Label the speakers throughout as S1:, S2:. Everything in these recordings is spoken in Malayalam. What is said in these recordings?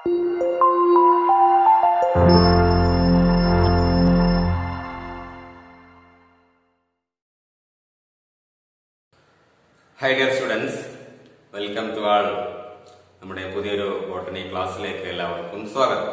S1: High dear students welcome to all നമ്മുടെ പുതിയൊരു ബോട്ടണി ക്ലാസ്സിലേക്ക് എല്ലാവർക്കും സ്വാഗതം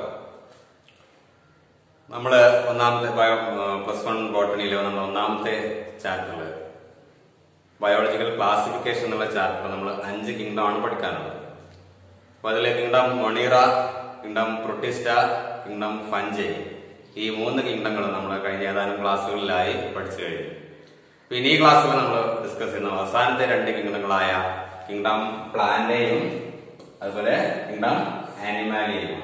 S1: നമ്മൾ ഒന്നാമത്തെ ബയോ പ്ലസ് വൺ ബോട്ടണിയിലെ നമ്മുടെ ഒന്നാമത്തെ ചാപ്റ്ററിൽ ബയോളജിക്കൽ ക്ലാസിഫിക്കേഷൻ എന്നുള്ള ചാപ്റ്റർ നമ്മൾ അഞ്ച് കിങ്ഡം ആണ് പഠിക്കാനുള്ളത് അപ്പൊ അതിലെ kingdom Monera kingdom Protista kingdom Fungi ഈ മൂന്ന് കിങ്ഡങ്ങൾ നമ്മൾ കഴിഞ്ഞ ഏതാനും ക്ലാസ്സുകളിലായി പഠിച്ചു കഴിഞ്ഞു പിന്നെ ഈ ക്ലാസ്സിൽ നമ്മൾ ഡിസ്കസ് ചെയ്യുന്ന അവസാനത്തെ രണ്ട് കിങ്ഡങ്ങളായ കിങ്ഡം പ്ലാന്റേയും അതുപോലെ കിങ്ഡം ആനിമാലിയെയും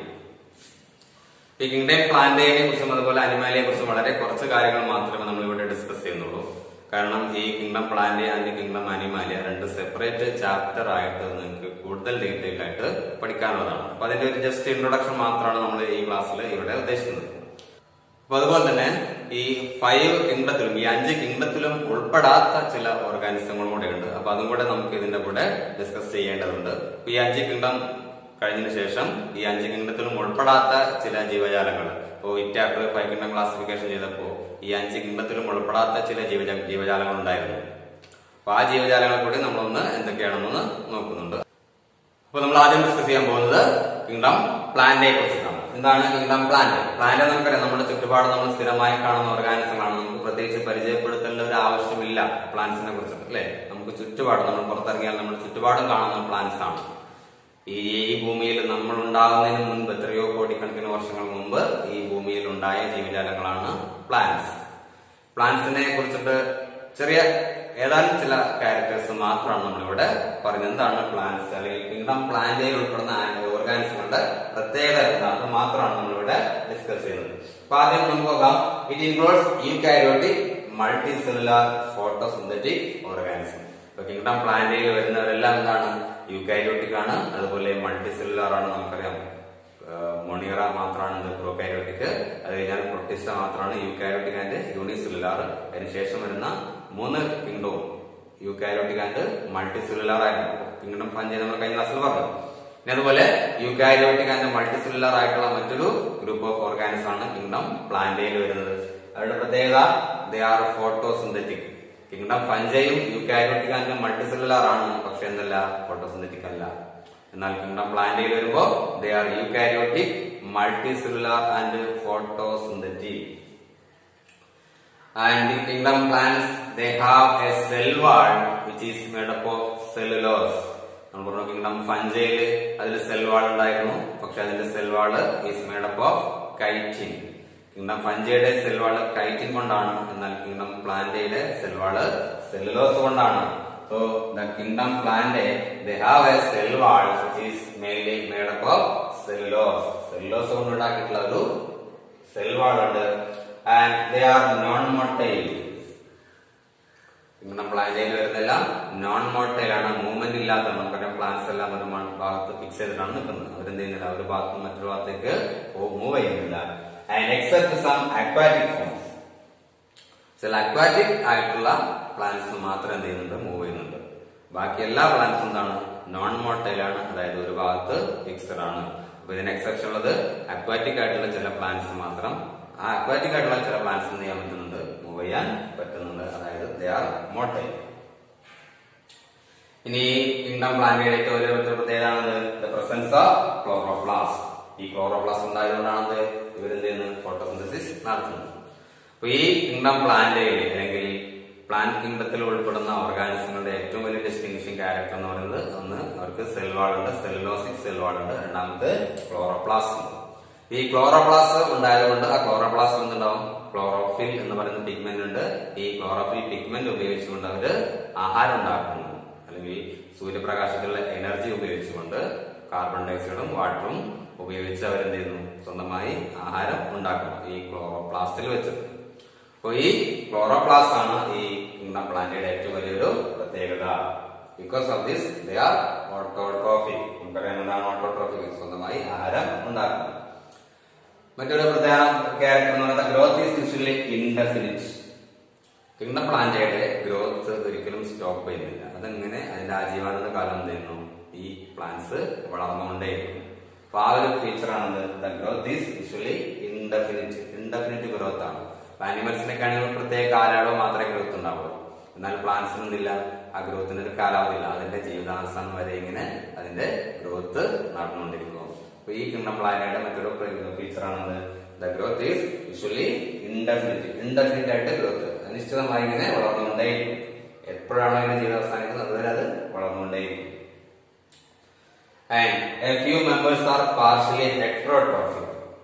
S1: ഈ കിങ്ഡം പ്ലാന്റേനെ കുറിച്ചും അതുപോലെ അനിമാലിയെ കുറിച്ചും വളരെ കുറച്ച് കാര്യങ്ങൾ മാത്രമേ നമ്മൾ ഇവിടെ ഡിസ്കസ് ചെയ്യുന്നുള്ളൂ കാരണം ഈ kingdom plant and kingdom Animalia രണ്ട് സെപ്പറേറ്റ് ചാപ്റ്റർ ആയിട്ട് നിങ്ങൾക്ക് കൂടുതൽ ഡീറ്റെയിൽ ആയിട്ട് പഠിക്കാനുള്ളതാണ് അപ്പൊ അതിന്റെ ഒരു ജസ്റ്റ് ഇൻട്രൊഡക്ഷൻ മാത്രമാണ് നമ്മൾ ഈ ക്ലാസ്സിൽ ഇവിടെ ഉദ്ദേശിക്കുന്നത് അപ്പൊ അതുപോലെ തന്നെ ഈ ഫൈവ് കിങ്ഡത്തിലും ഈ അഞ്ച് കിങ്ഡത്തിലും ഉൾപ്പെടാത്ത ചില ഓർഗാനിസങ്ങളും കൂടെ ഉണ്ട് അപ്പൊ അതും കൂടെ നമുക്ക് ഇതിന്റെ കൂടെ ഡിസ്കസ് ചെയ്യേണ്ടതുണ്ട് അപ്പൊ ഈ അഞ്ച് കിങ്ഡം കഴിഞ്ഞതിന് ശേഷം ഈ അഞ്ച് കിങ്ഡത്തിലും ഉൾപ്പെടാത്ത ചില ജീവജാലങ്ങൾ ഇപ്പോൾ ഇറ്റാക്ക് ഫൈവ് കിങ്ഡം ക്ലാസിഫിക്കേഷൻ ചെയ്തപ്പോൾ ഈ അഞ്ച് കിങ്ഡത്തിലും ഉൾപ്പെടാത്ത ചില ജീവജ ജീവജാലങ്ങൾ ഉണ്ടായിരുന്നു അപ്പൊ ആ ജീവജാലങ്ങളെ കൂടി നമ്മളൊന്ന് എന്തൊക്കെയാണെന്നൊന്ന് നോക്കുന്നുണ്ട് അപ്പൊ നമ്മൾ ആദ്യം ഡിസ്കസ് ചെയ്യാൻ പോകുന്നത് കിങ്ഡം പ്ലാന്റിനെ കുറിച്ചിട്ടാണ് എന്താണ് കിങ്ഡം പ്ലാന്റ് പ്ലാന്റ് നമുക്കറിയാം നമ്മുടെ ചുറ്റുപാട് നമ്മൾ സ്ഥിരമായി കാണുന്ന ഓർഗാനിസങ്ങളാണ് നമുക്ക് പ്രത്യേകിച്ച് പരിചയപ്പെടുത്തേണ്ട ഒരു ആവശ്യമില്ല പ്ലാന്റ്സിനെ കുറിച്ച് അല്ലെ നമുക്ക് ചുറ്റുപാട് നമ്മൾ പുറത്തിറങ്ങിയാൽ നമ്മുടെ ചുറ്റുപാടും കാണുന്ന പ്ലാന്റ്സ് ആണ് ഈ ഈ ഭൂമിയിൽ നമ്മൾ ഉണ്ടാകുന്നതിന് മുൻപ് എത്രയോ കോടിക്കണക്കിന് വർഷങ്ങൾ മുമ്പ് ഈ ഭൂമിയിൽ ഉണ്ടായ ജീവജാലങ്ങളാണ് പ്ലാന്റ്സ് പ്ലാന്റ്സിനെ കുറിച്ചിട്ട് ചെറിയ ഏതാനും ചില ക്യാരക്ടേഴ്സ് മാത്രമാണ് നമ്മളിവിടെ പറയുന്നത് എന്താണ് പ്ലാന്റ്സ് അല്ലെങ്കിൽ കിങ്ഡം പ്ലാന്റയിൽ ഉൾപ്പെടുന്ന ഓർഗാനിസങ്ങളുടെ പ്രത്യേകത എന്താണ് മാത്രമാണ് നമ്മളിവിടെ ഡിസ്കസ് ചെയ്യുന്നത് അപ്പൊ ആദ്യം നമുക്ക് നോക്കാം it includes eukaryotic multi cellular photosynthetic organism ഇപ്പൊ കിങ്ഡം പ്ലാന്റയിൽ വരുന്നവരെല്ലാം എന്താണ് യൂകാരിയോട്ടിക് ആണ് അതുപോലെ മൾട്ടി സെല്ലുലാർ ആണ് നമുക്കറിയാം മൊണിയറ മാത്രമാണ് പ്രോകാരിയോട്ടിക് അത് കഴിഞ്ഞാൽ പ്രൊട്ടിസ്റ്റ മാത്രമാണ് യൂകാരിയോട്ടിക് ആൻഡ് യൂണിസെല്ലുലാർ അതിനുശേഷം വരുന്ന മൂന്ന് കിങ്ഡവും യൂകാരിയോട്ടിക് ആൻഡ് മൾട്ടി സെല്ലുലാർ ആയിരുന്നു കിങ്ഡം ഫഞ്ച് നമ്മൾ കഴിഞ്ഞ ക്ലാസ്സിൽ പറഞ്ഞു പിന്നെ അതുപോലെ യൂകാരിയോട്ടിക് ആൻഡ് മൾട്ടി സെല്ലുലാർ ആയിട്ടുള്ള മറ്റൊരു ഗ്രൂപ്പ് ഓഫ് ഓർഗാനിസം ആണ് കിങ്ഡം പ്ലാന്റയിൽ വരുന്നത് അവരുടെ പ്രത്യേകത ദേ ആർ ഫോട്ടോസിന്തറ്റിക് കിങ്ഡം ഫഞ്ചയും യൂകാരിയോട്ടിക് ആൻഡ് മൾട്ടി സെല്ലുലാർ ആണ് പക്ഷെ എന്തല്ല ഫോട്ടോസിന്തറ്റിക് അല്ല എന്നാൽ കിങ്ഡം പ്ലാന്റയിൽ വരുമ്പോ they are eukaryotic multi cellular and photosynthetic and in kingdom plants they have a cell wall which is made up of cellulose നമ്മൾ പറഞ്ഞു കിങ്ഡം ഫഞ്ചയില് അതിൽ സെൽ വാൾ ഉണ്ടായിരുന്നു പക്ഷെ അതിന്റെ cell wall is made up of chitin kingdom ഫഞ്ചയുടെ സെൽ വാള് കൈറ്റിൻ കൊണ്ടാണ് എന്നാൽ കിങ്ഡം പ്ലാന്റയുടെ സെൽ വാള് സെല്ലുലോസ് കൊണ്ടാണ് so the kingdom plant they have a cell wall which is mainly made up of cellulose cellulose കൊണ്ട് ഉണ്ടാക്കിയിട്ടുള്ള ഒരു സെൽ വാൾ ഉണ്ട് and they are non motile ഇങ്ങനെ പ്ലാന്റയിൽ വരുന്നെല്ലാം നോൺ മോട്ടൈൽ ആണ് മൂവ്മെന്റ് ഇല്ലാത്ത നമുക്കറിയാം പ്ലാന്റ്സ് എല്ലാം ഒരു മൺ ഭാഗത്ത് ഫിക്സ് ചെയ്തിട്ടാണ് നിൽക്കുന്നത് അവരെന്ത് ചെയ്യുന്നില്ല ഒരു ഭാഗത്ത് മറ്റൊരു ഭാഗത്തേക്ക് മൂവ് ചെയ്യുന്നില്ല and except some aquatic forms ചില അക്വാറ്റിക് ആയിട്ടുള്ള പ്ലാന്റ്സ് മാത്രം എന്ത് ചെയ്യുന്നുണ്ട് മൂവ് ചെയ്യുന്നുണ്ട് ബാക്കി എല്ലാ പ്ലാന്റ്സും എന്താണ് നോൺ മോട്ടൈൽ ആണ് അതായത് ഒരു ഭാഗത്ത് ഫിക്സഡ് ആണ് അപ്പൊ ഇതിന് എക്സെപ്ഷൻ ഉള്ളത് അക്വാറ്റിക് ആയിട്ടുള്ള ചില പ്ലാന്റ്സ് മാത്രം ആ അക്വാറ്റിക് ആയിട്ടുള്ള ചില പ്ലാന്റ്സ് എന്ത് ചെയ്യാൻ പറ്റുന്നുണ്ട് മൂവ് ചെയ്യാൻ പറ്റുന്നുണ്ട് അതായത് ദേ ആർ മോട്ടൈൽ ഇനി കിങ്ഡം പ്ലാന്റയുടെ ഏറ്റവും വലിയ മറ്റൊരു പ്രത്യേകത ദ പ്രസൻസ് ഓഫ് ക്ലോറോപ്ലാസ്റ്റ് ഈ ക്ലോറോപ്ലാസ്റ്റ് ഉണ്ടായതുകൊണ്ടാണ് ഇവരെന്ത് ചെയ്യുന്നത് ഫോട്ടോസിന്തസിസ് നടത്തുന്നത് അപ്പൊ ഈ കിങ്ഡം പ്ലാന്റയിൽ അല്ലെങ്കിൽ പ്ലാന്റ് കിങ്ഡത്തിൽ ഉൾപ്പെടുന്ന ഓർഗാനിസങ്ങളുടെ ഏറ്റവും വലിയ ഡിസ്റ്റിങ്ഷിംഗ് ക്യാരക്ടർ എന്ന് പറയുന്നത് ഒന്ന് അവർക്ക് സെൽ വാൾ ഉണ്ട് സെല്ലുലോസിക് സെൽ വാൾ ഉണ്ട് രണ്ടാമത് ക്ലോറോപ്ലാസ്റ്റ് ഉണ്ട് ഈ ക്ലോറോപ്ലാസ് ഉണ്ടായതുകൊണ്ട് ആ ക്ലോറോപ്ലാസ് എന്തുണ്ടാവും ക്ലോറോഫിൽ എന്ന് പറയുന്ന പിഗ്മെന്റ് ഉണ്ട് ഈ ക്ലോറോഫിൽ പിഗ്മെന്റ് ഉപയോഗിച്ചുകൊണ്ട് അവര് ആഹാരം ഉണ്ടാക്കുന്നു അല്ലെങ്കിൽ സൂര്യപ്രകാശത്തിലുള്ള എനർജി ഉപയോഗിച്ചുകൊണ്ട് കാർബൺ ഡയോക്സൈഡും വാട്ടറും ഉപയോഗിച്ച് അവരെന്ത് ചെയ്യുന്നു സ്വന്തമായി ആഹാരം ഉണ്ടാക്കുന്നു ഈ ക്ലോറോപ്ലാസ്റ്റിൽ വെച്ച് അപ്പൊ ഈ ക്ലോറോപ്ലാസ് ആണ് ഈ കിങ്ഡം പ്ലാന്റയുടെ ഏറ്റവും വലിയൊരു പ്രത്യേകത because of this they are autotrophic നമുക്കറിയാം എന്താണ് ഓട്ടോട്രോഫിക് സ്വന്തമായി ആഹാരം ഉണ്ടാക്കുന്നു മറ്റൊരു പ്രധാന ക്യാരക്ടർ എന്ന് പറയുന്നത് growth is usually indefinite kingdom പ്ലാന്റയുടെ ഗ്രോത്ത് ഒരിക്കലും സ്റ്റോപ്പ് ചെയ്യുന്നില്ല അതെങ്ങനെ അതിന്റെ ആജീവാനന്ദ കാലം എന്ത് ചെയ്യുന്നു ഈ പ്ലാന്റ്സ് വളർന്നുകൊണ്ടേയിരിക്കും അപ്പൊ ആ ഒരു ഫീച്ചർ ആണ് the growth is usually indefinite indefinite growth ആണ് ആനിമൽസിനൊക്കെ ആണെങ്കിൽ പ്രത്യേക കാലയളവ് മാത്രമേ ഗ്രോത്ത് ഉണ്ടാവുള്ളൂ എന്നാൽ പ്ലാന്റ്സിനൊന്നില്ല ആ ഗ്രോത്തിന് ഒരു കാലാവധി ഇല്ല അതിന്റെ ജീവിതാവസാനം വരെ ഇങ്ങനെ അതിന്റെ ഗ്രോത്ത് നടന്നുകൊണ്ടിരിക്കും അപ്പൊ ഈ കിണ്ണം പ്ലാനയുടെ മറ്റൊരു ഫീച്ചർ ആണത് the growth is usually indefinite indefinite ആയിട്ട് ഗ്രോത്ത് അനിശ്ചിതമായി ഇങ്ങനെ വളർന്നുകൊണ്ടേയിരിക്കും എപ്പോഴാണോ ഇങ്ങനെ ജീവിതം അവസാനിക്കുന്നത് അതുവരെ അത് വളർന്നുകൊണ്ടേയിരിക്കും and a few members are partially heterotrophic.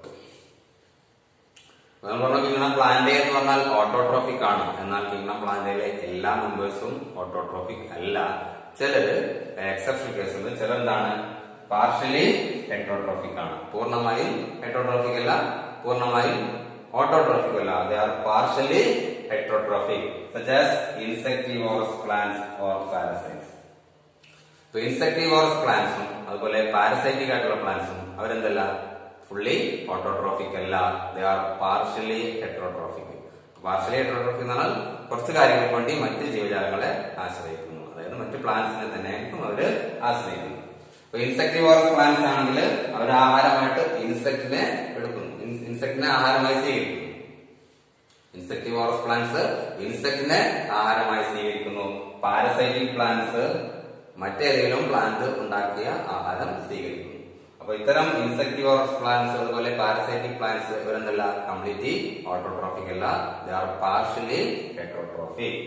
S1: നമ്മൾ പറഞ്ഞു കിങ്ഡം പ്ലാന്റ് എന്ന് പറഞ്ഞാൽ ഓട്ടോട്രോഫിക് ആണ് എന്നാൽ കിങ്ഡം പ്ലാന്റിലെ എല്ലാ മെമ്പേഴ്സും ഓട്ടോട്രോഫിക് അല്ല ചിലര് എക്സെപ്ഷൻ കേസുകൾ ചിലെന്താണ് പാർഷ്യലി ഹെട്രോട്രോഫിക് ആണ് പൂർണ്ണമായും ഹെട്രോട്രോഫിക് അല്ല പൂർണ്ണമായും ഓട്ടോട്രോഫിക് അല്ല they are partially heterotrophic such as insectivorous plants or parasites ഇപ്പൊ ഇൻസെക്ടിവോറസ് പ്ലാന്റ്സും അതുപോലെ പാരസൈറ്റിക് ആയിട്ടുള്ള പ്ലാന്റ്സും അവരെന്തല്ല ഫുള്ളി ഓട്ടോട്രോഫിക് അല്ല they are partially heterotrophic partially heterotrophic എന്ന് പറഞ്ഞാൽ കുറച്ച് കാര്യങ്ങൾക്ക് വേണ്ടി മറ്റ് ജീവജാലങ്ങളെ ആശ്രയിക്കുന്നു അതായത് മറ്റ് പ്ലാന്റ്സിനെ തന്നെ ആയിരിക്കും അവര് ആശ്രയിക്കുന്നത് ഇപ്പൊ ഇൻസെക്ടിവോറസ് പ്ലാന്റ്സ് ആണെങ്കിൽ അവർ ആഹാരമായിട്ട് ഇൻസെക്റ്റിനെ എടുക്കുന്നു ഇൻസെക്റ്റിനെ ആഹാരമായി സ്വീകരിക്കുന്നു ഇൻസെക്ടിവോറസ് പ്ലാന്റ്സ് ഇൻസെക്റ്റിനെ ആഹാരമായി സ്വീകരിക്കുന്നു പാരസൈറ്റിക് പ്ലാന്റ്സ് മറ്റേതെങ്കിലും പ്ലാന്റ് ഉണ്ടാക്കിയ ആഹാരം സ്വീകരിക്കുന്നു അപ്പൊ ഇത്തരം ഇൻസെക്ടിവോറസ് പ്ലാന്റ്സ് അതുപോലെ പാരസൈറ്റിക് പ്ലാന്റ്സ് ഇവരെന്തല്ല കംപ്ലീറ്റ്ലി ഓട്ടോട്രോഫിക് അല്ല they are partially heterotrophic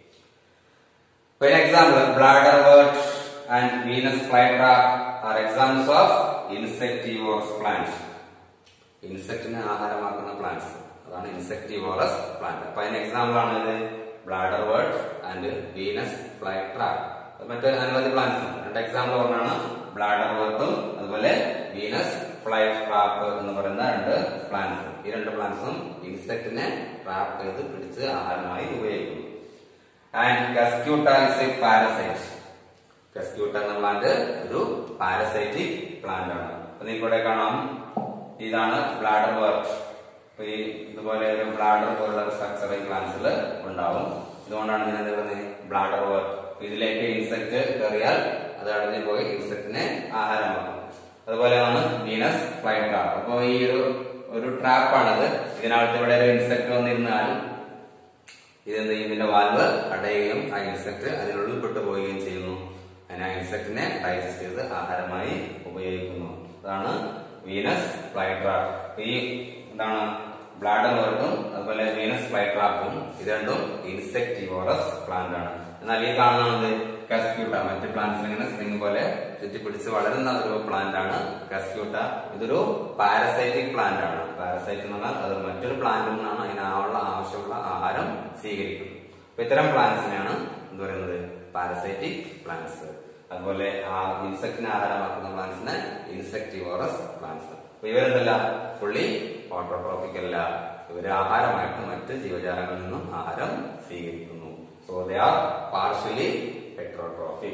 S1: For example, bladderwort and Venus flytrap are examples of insectivorous plants. ഇൻസെക്റ്റിനെ ആഹാരമാക്കുന്ന പ്ലാന്റ്സ് അതാണ് ഇൻസെക്ടിവോറസ് പ്ലാന്റ് അപ്പൊ അതിന് എക്സാമ്പിൾ ആണ് ഇത് bladderwort and Venus flytrap മറ്റ് അനവധി പ്ലാന്റ്സ് ഉണ്ട് രണ്ട് എക്സാമ്പിൾ പറഞ്ഞാണ് ബ്ലാഡർ വർക്കും അതുപോലെ വീനസ് ഫ്ലൈ ട്രാപ്പ് എന്ന് പറയുന്ന രണ്ട് പ്ലാന്റ്സ് ഈ രണ്ട് പ്ലാന്റ്സും ഇൻസെക്റ്റിനെ ട്രാപ്പ് ചെയ്ത് പിടിച്ച് ആഹാരമായി ഉപയോഗിക്കുന്നു and Cuscuta is a parasite Cuscuta എന്ന പ്ലാന്റ് ഒരു പാരസൈറ്റിക് പ്ലാന്റ് ആണ് അപ്പൊ നിങ്ങൾക്ക് ഇവിടെ കാണാം ഇതാണ് ബ്ലാഡർ വർക്ക് അപ്പൊ ഈ ഇതുപോലെ ഒരു ബ്ലാഡർ പോലുള്ള സ്ട്രക്ചർ ഈ പ്ലാന്റ്സിൽ ഉണ്ടാവും ഇതുകൊണ്ടാണ് ഞാൻ എന്ത് പറയുന്നത് ബ്ലാഡർ വർക്ക് ഇതിലേക്ക് ഇൻസെക്ട് കയറിയാൽ അത് അടഞ്ഞു പോയി ഇൻസെക്റ്റിനെ ആഹാരമാക്കും അതുപോലെയാണ് വീനസ് ഫ്ലൈ ട്രാപ്പ് അപ്പൊ ഈ ഒരു ഒരു ട്രാപ്പാണത് ഇതിനകത്ത് ഇവിടെ ഒരു ഇൻസെക്ട് വന്നിരുന്നാൽ ഇതെന്ത് ചെയ്യും ഇതിന്റെ വാൽവ് അടയുകയും ആ ഇൻസെക്ട് അതിനുള്ളിൽ പെട്ടുപോവുകയും ചെയ്യുന്നു അതിന് ആ ഇൻസെക്റ്റിനെ ഡൈജസ്റ്റ് ചെയ്ത് ആഹാരമായി ഉപയോഗിക്കുന്നു അതാണ് വീനസ് ഫ്ലൈ ട്രാപ്പ് ഈ എന്താണ് ബ്ലാഡർ വർക്കും അതുപോലെ വീനസ് ഫ്ലൈ ട്രാപ്പും ഇത് രണ്ടും ഇൻസെക്ടിവോറസ് പ്ലാന്റ് ആണ് എന്നാൽ ഈ കാണുന്നത് കസ്ക്യൂട്ട മറ്റ് പ്ലാന്റ്സിൽ ഇങ്ങനെ സ്പ്രിംഗ് പോലെ ചുറ്റിപ്പിടിച്ച് വളരുന്ന ഒരു പ്ലാന്റ് ആണ് കസ്ക്യൂട്ട ഇതൊരു പാരസൈറ്റിക് പ്ലാന്റ് ആണ് പാരസൈറ്റ് എന്ന് പറഞ്ഞാൽ അത് മറ്റൊരു പ്ലാന്റിൽ നിന്നാണ് അതിനുള്ള ആവശ്യമുള്ള ആഹാരം സ്വീകരിക്കുന്നത് അപ്പൊ ഇത്തരം പ്ലാന്റ്സിനെയാണ് എന്ത് പറയുന്നത് പാരസൈറ്റിക് പ്ലാന്റ്സ് അതുപോലെ ആ ഇൻസെക്റ്റിനെ ആഹാരമാക്കുന്ന പ്ലാന്റ്സിനെ ഇൻസെക്ടിവോറസ് പ്ലാന്റ്സ് അപ്പൊ ഇവരെന്തല്ല ഫുള്ളി ഓട്ടോട്രോഫിക് അല്ല ഇവര് ആഹാരമായിട്ട് മറ്റ് ജീവജാലങ്ങളിൽ നിന്നും ആഹാരം സ്വീകരിക്കുന്നു so they are partially heterotrophic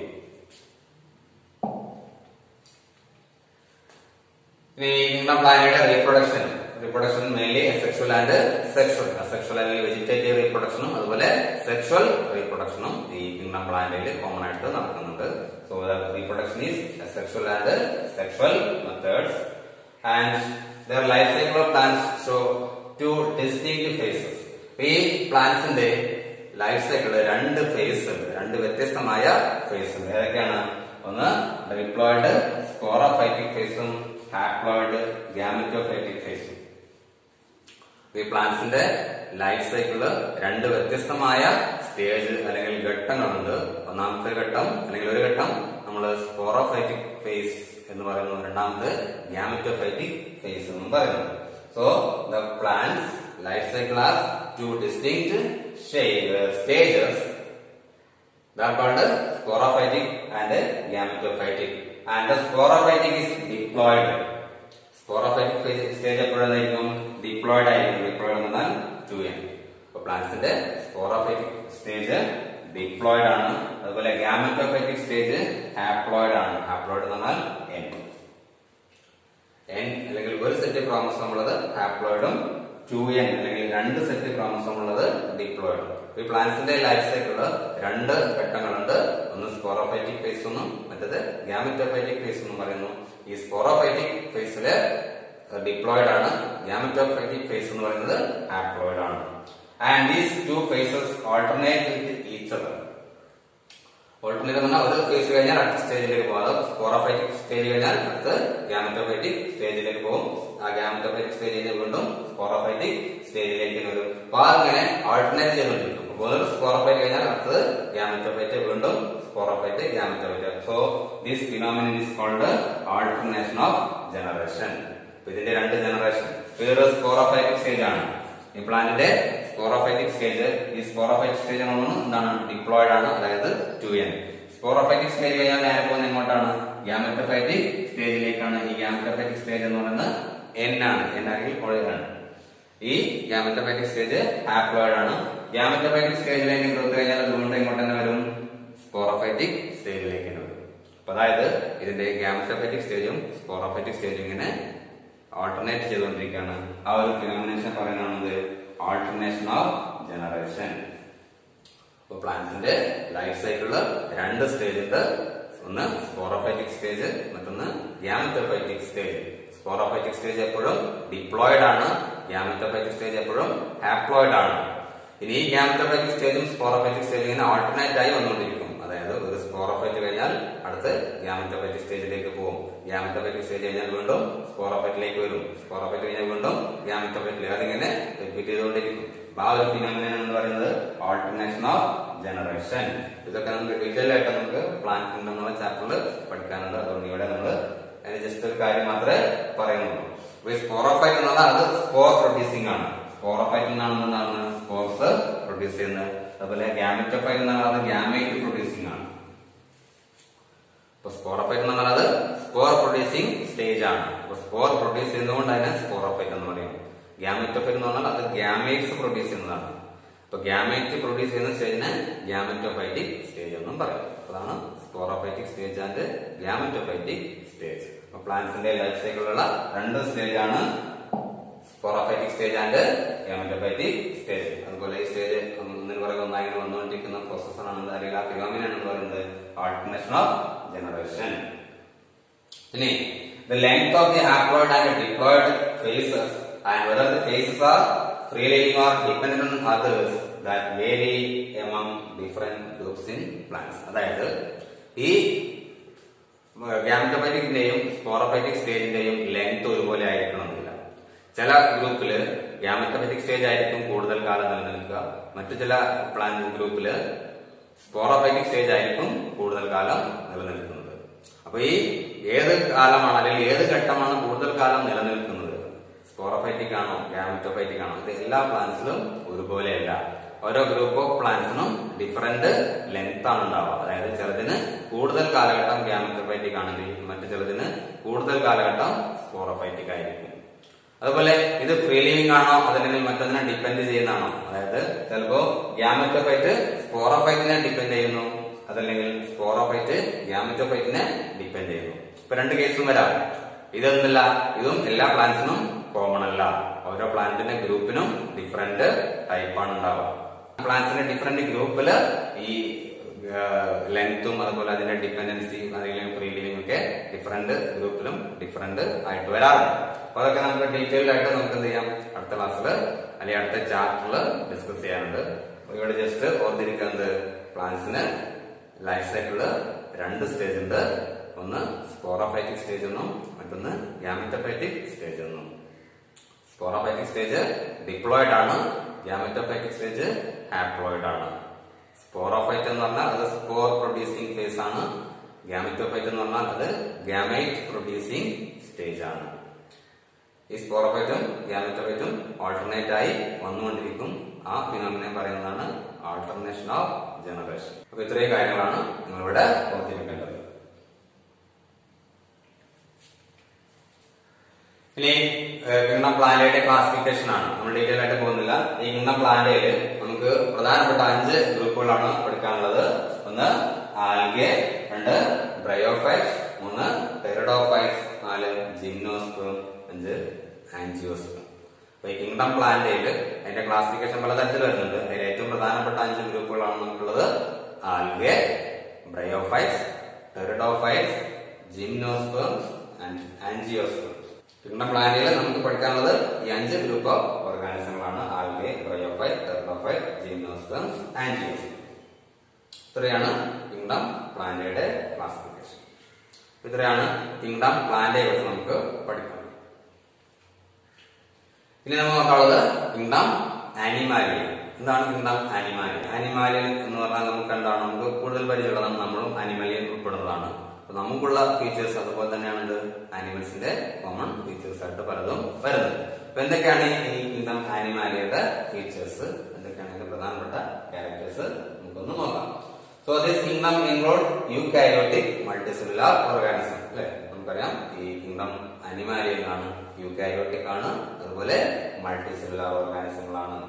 S1: ഇനി കിങ്ഡം പ്ലാനയുടെ reproduction reproduction mainly sexual and sexual sexual അല്ലെങ്കിൽ വെജിറ്റേറ്റീവ് റീപ്രൊഡക്ഷനും അതുപോലെ സെക്ഷൽ റീപ്രൊഡക്ഷനും ഈ കിങ്ഡം പ്ലാന്റിൽ കോമൺ ആയിട്ട് നടക്കുന്നുണ്ട് so reproduction is sexual and sexual methods and their life cycle of plants show two distinct phases ഈ പ്ലാന്റ്സിന്റെ ലൈഫ് സൈക്കിള് രണ്ട് ഫേസ് ഉണ്ട് രണ്ട് വ്യത്യസ്തമായ ഫേസ് ഉണ്ട് ഏതൊക്കെയാണ് ഒന്ന് ഡിപ്ലോയിഡ് സ്പോറോഫൈറ്റിക് ഫേസും ഹാപ്ലോയിഡ് ഗ്യാമറ്റോഫൈറ്റിക് ഫേസും ഈ പ്ലാന്റ്സിന്റെ ലൈഫ് സൈക്കിള് രണ്ട് വ്യത്യസ്തമായ സ്റ്റേജ് അല്ലെങ്കിൽ ഘട്ടങ്ങളുണ്ട് ഒന്നാമത്തെ ഘട്ടം അല്ലെങ്കിൽ ഒരു ഘട്ടം നമ്മൾ സ്പോറോഫൈറ്റിക് ഫേസ് എന്ന് പറയുന്നു രണ്ടാമത് ഗ്യാമറ്റോഫൈറ്റിക് ഫേസ് എന്നും പറയുന്നു so the plants life cycle are two distinct stages that are called sporophytic and gametophytic and the sporophytic is diploid sporophytic stage എപ്പോഴായിരിക്കും ഡിപ്ലോയിഡ് ആയിരിക്കും ഡിപ്ലോയിഡ് എന്ന് പറഞ്ഞാൽ ടു എൻ അപ്പൊ പ്ലാന്റ്സിന്റെ സ്പോറോഫൈറ്റിക് സ്റ്റേജ് ഡിപ്ലോയിഡ് ആണ് അതുപോലെ ഗാമറ്റോഫൈറ്റിക് സ്റ്റേജ് ഹാപ്ലോയിഡ് ആണ് ഹാപ്ലോയിഡ് എന്ന് പറഞ്ഞാൽ എൻ എൻ അല്ലെങ്കിൽ ഒരു സെറ്റ് ക്രോമസോം ഉള്ളത് ഹാപ്ലോയിഡും ടു എൻ അല്ലെങ്കിൽ രണ്ട് സെറ്റ് ക്രോമസോം ഉള്ളത് ഡിപ്ലോയിഡും ഈ പ്ലാന്റ്സിന്റെ ലൈഫ് സൈക്കിളില് രണ്ട് ഘട്ടങ്ങളുണ്ട് ഒന്ന് സ്പോറോഫൈറ്റിക് ഫേസ് എന്നും മറ്റത് ഗ്യാമറ്റോഫൈറ്റിക് ഫേസ് എന്നും പറയുന്നു ഈ സ്പോറോഫൈറ്റിക് ഫേസില് ഡിപ്ലോയിഡ് ആണ് ഗ്യാമറ്റോഫൈറ്റിക് ഫേസ് എന്ന് പറയുന്നത് ആപ്ലോയിഡ് ആണ് and these two phases alternate with each other alternate പറഞ്ഞാൽ ഒരു ഫേസ് കഴിഞ്ഞാൽ അടുത്ത സ്റ്റേജിലേക്ക് പോകും അത് സ്പോറോഫൈറ്റിക് സ്റ്റേജ് കഴിഞ്ഞാൽ അടുത്ത് ഗ്യാമറ്റോഫൈറ്റിക് സ്റ്റേജിലേക്ക് പോകും ആ ഗ്യാമറ്റോഫൈറ്റിക് സ്റ്റേജ് കഴിഞ്ഞാൽ വീണ്ടും സ്പോറോഫൈറ്റിക് സ്റ്റേജിലേക്ക് വരും അപ്പൊ അതിങ്ങനെ ഓൾട്ടർനേറ്റ് ചെയ്തുകൊണ്ടിരിക്കും ഒരു സ്പോറോഫൈറ്റ് കഴിഞ്ഞാൽ അടുത്തത് ഗ്യാമറ്റോഫൈറ്റ് വീണ്ടും sporophyte gametophyte so this phenomenon is called alternation of generation ഇതിന്റെ രണ്ട് ജനറേഷൻ ഇതൊരു സ്പോറോഫൈറ്റിക് സ്റ്റേജ് ആണ് ഈ പ്ലാന്റിന്റെ സ്പോറോഫൈറ്റിക് സ്റ്റേജ് ഈ സ്പോറോഫൈറ്റിക് സ്റ്റേജ് എന്താണ് ഡിപ്ലോയിഡ് ആണ് അതായത് ടു എൻ സ്പോറോഫൈറ്റിക് സ്റ്റേജ് കഴിഞ്ഞാൽ നേരെ പോകുന്നത് എങ്ങോട്ടാണ് ഗ്യാമറ്റോഫൈറ്റിക് സ്റ്റേജിലേക്കാണ് ഈ ഗ്യാമറ്റോഫൈറ്റിക് സ്റ്റേജ് എന്ന് പറയുന്നത് എൻ ആണ് എൻ ആണെങ്കിൽ ആണ് ഈ ഗ്യാമറ്റോഫൈറ്റിക് സ്റ്റേജ് ഹാപ്ലോയിഡ് ആണ് ഗ്യാമറ്റോഫൈറ്റിക് സ്റ്റേജിലേക്ക് ഗ്രോത്ത് കഴിഞ്ഞാൽ അത് വീണ്ടും ഇങ്ങോട്ട് തന്നെ വരും സ്പോറോഫൈറ്റിക് സ്റ്റേജിലേക്ക് തന്നെ വരും അപ്പൊ അതായത് ഇതിന്റെ ഗ്യാമറ്റോഫൈറ്റിക് സ്റ്റേജും സ്പോറോഫൈറ്റിക് സ്റ്റേജും ഇങ്ങനെ ഓൾട്ടർനേറ്റ് ചെയ്തുകൊണ്ടിരിക്കുകയാണ് ആ ഒരു ഫിനോമിനേഷൻ പറയുന്നത് ആൾട്ടർനേഷൻ ഓഫ് ജനറേഷൻ ഇപ്പൊ പ്ലാന്റ്സിന്റെ ലൈഫ് സൈക്കിളില് രണ്ട് സ്റ്റേജ് ഉണ്ട് ഒന്ന് സ്പോറോഫൈറ്റിക് സ്റ്റേജ് മറ്റൊന്ന് ഗ്യാമറ്റോഫൈറ്റിക് സ്റ്റേജ് സ്പോറോഫൈറ്റിക് സ്റ്റേജ് എപ്പോഴും ഡിപ്ലോയിഡ് ആണ് ഗ്യാമറ്റോഫൈറ്റിക് സ്റ്റേജ് എപ്പോഴും ഹാപ്ലോയിഡ് ആണ് ഇനി ഈ ഗ്യാമറ്റോഫൈറ്റിക് സ്റ്റേജും സ്പോറോഫൈറ്റിക് സ്റ്റേജും ഇങ്ങനെ ഓൾട്ടർനേറ്റ് ആയി വന്നുകൊണ്ടിരിക്കും അതായത് ഒരു സ്പോറോഫൈറ്റ് കഴിഞ്ഞാൽ അടുത്ത് ഗ്യാമറ്റോഫൈറ്റിക് സ്റ്റേജിലേക്ക് പോകും ഗ്യാമറ്റോഫൈറ്റിക് സ്റ്റേജ് കഴിഞ്ഞാൽ വീണ്ടും സ്പോറോഫൈറ്റിലേക്ക് വരും സ്പോറോഫൈറ്റ് കഴിഞ്ഞാൽ വീണ്ടും ഗ്യാമറ്റോഫൈറ്റിലേക്ക് അതിങ്ങനെ റിപ്പീറ്റ് ചെയ്തുകൊണ്ടിരിക്കും അപ്പൊ ആ ഒരു ഫിനോമിനൻ എന്ന് പറയുന്നത് ഓൾട്ടർനേഷൻ ഓഫ് ജനറേഷൻ ഇതൊക്കെ നമുക്ക് ഡീറ്റെയിൽ ആയിട്ട് നമുക്ക് പ്ലാൻ കിങ്ഡം എന്നുള്ള ചാപ്റ്ററിൽ പഠിക്കാനുണ്ട് അതുകൊണ്ട് ഇവിടെ നമ്മൾ അതിന് ജസ്റ്റ് ഒരു കാര്യം മാത്രമേ പറയുന്നുള്ളൂ അപ്പൊ ഈ സ്പോറോഫൈറ്റ് എന്നുള്ള അത് സ്പോർ പ്രൊഡ്യൂസിംഗ് ആണ് സ്പോറോഫൈറ്റ് എന്നാണ് എന്താണ് സ്പോർസ് പ്രൊഡ്യൂസ് ചെയ്യുന്നത് അതുപോലെ ഗ്യാമറ്റോഫൈറ്റ് എന്നാണ് അത് ഗ്യാമേറ്റ് പ്രൊഡ്യൂസിംഗ് ആണ് അപ്പൊ സ്പോറോഫൈറ്റ് എന്ന് പറഞ്ഞാൽ അത് സ്പോർ പ്രൊഡ്യൂസിംഗ് സ്റ്റേജ് ആണ് അപ്പൊ സ്പോർ പ്രൊഡ്യൂസ് ചെയ്യുന്നതുകൊണ്ട് അതിനെ സ്പോറോഫൈറ്റ് എന്ന് പറയും ഗ്യാമറ്റോഫൈറ്റ് എന്ന് പറഞ്ഞാൽ അത് ഗ്യാമേറ്റ്സ് പ്രൊഡ്യൂസ് ചെയ്യുന്നതാണ് അപ്പൊ ഗ്യാമേറ്റ് പ്രൊഡ്യൂസ് ചെയ്യുന്ന സ്റ്റേജിനെ ഗ്യാമറ്റോഫൈറ്റിക് സ്റ്റേജ് എന്നും പറയും അതാണ് sporophytic stage and gametophytic stage അപ്പൊ പ്ലാന്റ്സിന്റെ ലൈഫ് സൈക്കിളിലുള്ള രണ്ട് സ്റ്റേജ് ആണ് sporophytic stage and gametophytic stage അതുപോലെ ഈ സ്റ്റേജ് ഒന്നിന് പുറകെ ഒന്നായി വന്നുകൊണ്ടിരിക്കുന്ന പ്രോസസ്സറാണ് അല്ലെങ്കിൽ ആ ഫിനോമിനാണ് എന്ന് പറയുന്നത് ആൾട്ടർനേഷൻ ഓഫ് ജനറേഷൻ ഇനി the length of the haploid and diploid phases and whether the phases are free living or dependent on others that vary among different groups in plants അതായത് ഈ ഗ്യാമറ്റോഫൈറ്റിക്കിന്റെയും സ്പോറോഫൈറ്റിക് സ്റ്റേജിന്റെയും ലെങ്ത് ഒരുപോലെ ആയിരിക്കണമെന്നില്ല ചില ഗ്രൂപ്പില് ഗ്യാമറ്റോഫൈറ്റിക് സ്റ്റേജ് ആയിരിക്കും കൂടുതൽ കാലം നിലനിൽക്കുക മറ്റു ചില പ്ലാൻ ഗ്രൂപ്പില് സ്പോറോഫൈറ്റിക് സ്റ്റേജ് ആയിരിക്കും കൂടുതൽ കാലം നിലനിൽക്കുന്നത് അപ്പൊ ഈ ഏത് കാലമാണ് അല്ലെങ്കിൽ ഏത് ഘട്ടമാണ് കൂടുതൽ കാലം നിലനിൽക്കുന്നത് സ്പോറോഫൈറ്റിക് ആണോ ഗ്യാമറ്റോഫൈറ്റിക് ആണോ ഇത് എല്ലാ പ്ലാന്റ്സിലും ഒരുപോലെയല്ല ഓരോ ഗ്രൂപ്പ് ഓഫ് പ്ലാന്റ്സിനും ഡിഫറെന്റ് ലെങ്ത് ആണ് ഉണ്ടാവുക അതായത് ചിലതിന് കൂടുതൽ കാലഘട്ടം ഗ്യാമറ്റോഫൈറ്റിക് ആണെങ്കിൽ മറ്റു ചിലതിന് കൂടുതൽ കാലഘട്ടം സ്പോറോഫൈറ്റിക് ആയിരിക്കും അതുപോലെ ഇത് ഫ്രീ ലിവിംഗ് ആണോ അതല്ലെങ്കിൽ മറ്റൊന്നിനെ ഡിപ്പെൻഡ് ചെയ്യുന്നതാണോ അതായത് ചിലപ്പോ ഗ്യാമറ്റോഫൈറ്റ് സ്പോറോഫൈറ്റിനെ ഡിപ്പെൻഡ് ചെയ്യുന്നു അതല്ലെങ്കിൽ സ്പോറോഫൈറ്റ് ഗ്യാമറ്റോഫൈറ്റിനെ ഡിപ്പെൻഡ് ചെയ്യുന്നു ഇപ്പൊ രണ്ട് കേസും വരാം ഇതൊന്നല്ല ഇതും എല്ലാ പ്ലാന്റ്സിനും കോമൺ അല്ല ഓരോ പ്ലാന്റിന്റെ ഗ്രൂപ്പിനും ഡിഫറെന്റ് ടൈപ്പാണ് ഉണ്ടാവുക പ്ലാന്റ്സിന്റെ ഡിഫറെന്റ് ഗ്രൂപ്പില് ഈ ലെങ്ത്തും അതുപോലെ അതിന്റെ ഡിപ്പെൻഡൻസി അല്ലെങ്കിൽ ഫ്രീ ലിവിംഗ് ഒക്കെ ഡിഫറെന്റ് ഗ്രൂപ്പിലും ഡിഫറെന്റ് ആയിട്ട് വരാറുണ്ട് അപ്പൊ അതൊക്കെ നമുക്ക് ഡീറ്റെയിൽഡ് ആയിട്ട് നമുക്ക് എന്ത് ചെയ്യാം അടുത്ത ക്ലാസ്സിൽ അല്ലെങ്കിൽ അടുത്ത ചാപ്റ്ററിൽ ഡിസ്കസ് ചെയ്യാറുണ്ട് അപ്പൊ ഇവിടെ ജസ്റ്റ് ഓർത്തിരിക്കുന്നത് പ്ലാന്റ്സിന് ലൈഫ് സൈക്കിളില് രണ്ട് സ്റ്റേജ് ഉണ്ട് ഒന്ന് സ്പോറോഫൈറ്റിക് സ്റ്റേജ് എന്നും മറ്റൊന്ന് ഗ്യാമറ്റോഫൈറ്റിക് സ്റ്റേജ് എന്നും സ്പോറോഫൈറ്റിക് സ്റ്റേജ് ഡിപ്ലോയിഡ് ആണ് ഗ്യാമറ്റോഫൈറ്റിക് സ്റ്റേജ് ഹാപ്ലോയിഡ് ആണ് സ്പോറോഫൈറ്റ് എന്ന് പറഞ്ഞാൽ അത് സ്പോർ പ്രൊഡ്യൂസിംഗ് ഫേസ് ആണ് ഗ്യാമറ്റോഫൈറ്റ് എന്ന് പറഞ്ഞാൽ അത് ഗ്യാമൈറ്റ് പ്രൊഡ്യൂസിംഗ് സ്റ്റേജ് ആണ് ഈ സ്പോറോഫൈറ്റും ഗ്യാമറ്റോഫൈറ്റും ഓൾട്ടർനേറ്റ് ആയി വന്നുകൊണ്ടിരിക്കും ആ ഫിനോമിനെ പറയുന്നതാണ് ആൾട്ടർനേഷൻ ഓഫ് ജനറേഷൻ അപ്പൊ ഇത്രയും കാര്യങ്ങളാണ് നിങ്ങളിവിടെ ഓർത്തിരിക്കേണ്ടത് ഇനി കിണ്ണം പ്ലാന്റയുടെ ക്ലാസിഫിക്കേഷൻ ആണ് നമ്മൾ ഡീറ്റെയിൽ ആയിട്ട് പോകുന്നില്ല ഈ കിണ്ണം പ്ലാന്റയിൽ നമുക്ക് പ്രധാനപ്പെട്ട അഞ്ച് ഗ്രൂപ്പുകളാണ് പഠിക്കാനുള്ളത് ഒന്ന് ആൽഗെ രണ്ട് ബ്രയോഫൈറ്റ്സ് മൂന്ന് ടെറഡോഫൈറ്റ്സ് നാല് ജിംനോസ്പം അഞ്ച് ആൻജിയോസ്പം അപ്പൊ ഈ കിങ്ഡം പ്ലാന്റയിൽ അതിന്റെ ക്ലാസിഫിക്കേഷൻ പലതരത്തിൽ വരുന്നുണ്ട് അതിൽ ഏറ്റവും പ്രധാനപ്പെട്ട അഞ്ച് ഗ്രൂപ്പുകളാണ് നമുക്കുള്ളത് algae bryophytes pteridophytes gymnosperms and angiosperms kingdom പ്ലാന്റിൽ നമുക്ക് പഠിക്കാനുള്ളത് ഈ അഞ്ച് ഗ്രൂപ്പ് ഓഫ് ഓർഗാനിസങ്ങളാണ് algae bryophyte pteridophyte gymnosperms angiosperms ഇത്രയാണ് കിങ്ഡം പ്ലാന്റയുടെ ക്ലാസിഫിക്കേഷൻ ഇത്രയാണ് കിങ്ഡം പ്ലാന്റയെ കുറിച്ച് നമുക്ക് പഠിക്കാം ഇനി നമ്മൾ നോക്കാനുള്ളത് കിങ്ഡം ആനിമാലിയ എന്താണ് കിങ്ഡം ആനിമാലിയ ആനിമാലിയ എന്ന് പറഞ്ഞാൽ നമുക്ക് എന്താണ് നമുക്ക് കൂടുതൽ പരിചയമുള്ളതാണ് നമ്മളും ആനിമലിയൻ ഉൾപ്പെടുന്നതാണ് അപ്പൊ നമുക്കുള്ള ഫീച്ചേഴ്സ് അതുപോലെ തന്നെയാണ് ഇത് ആനിമൽസിന്റെ കോമൺ ഫീച്ചേഴ്സ് ആയിട്ട് പലതും വരുന്നത് അപ്പൊ എന്തൊക്കെയാണ് ഈ കിങ്ഡം ആനിമാലിയയുടെ ഫീച്ചേഴ്സ് എന്തൊക്കെയാണ് ഇതിന്റെ പ്രധാനപ്പെട്ട ക്യാരക്ടേഴ്സ് നമുക്കൊന്ന് നോക്കാം so this kingdom include eukaryotic multicellular organism അല്ലെ നമുക്കറിയാം ഈ കിങ്ഡം അനിമാലിയലാണ് യൂകാരിയോട്ടിക് ആണ് അതുപോലെ മൾട്ടിസെല്ലുലാർ ഓർഗാനിസങ്ങളാണ്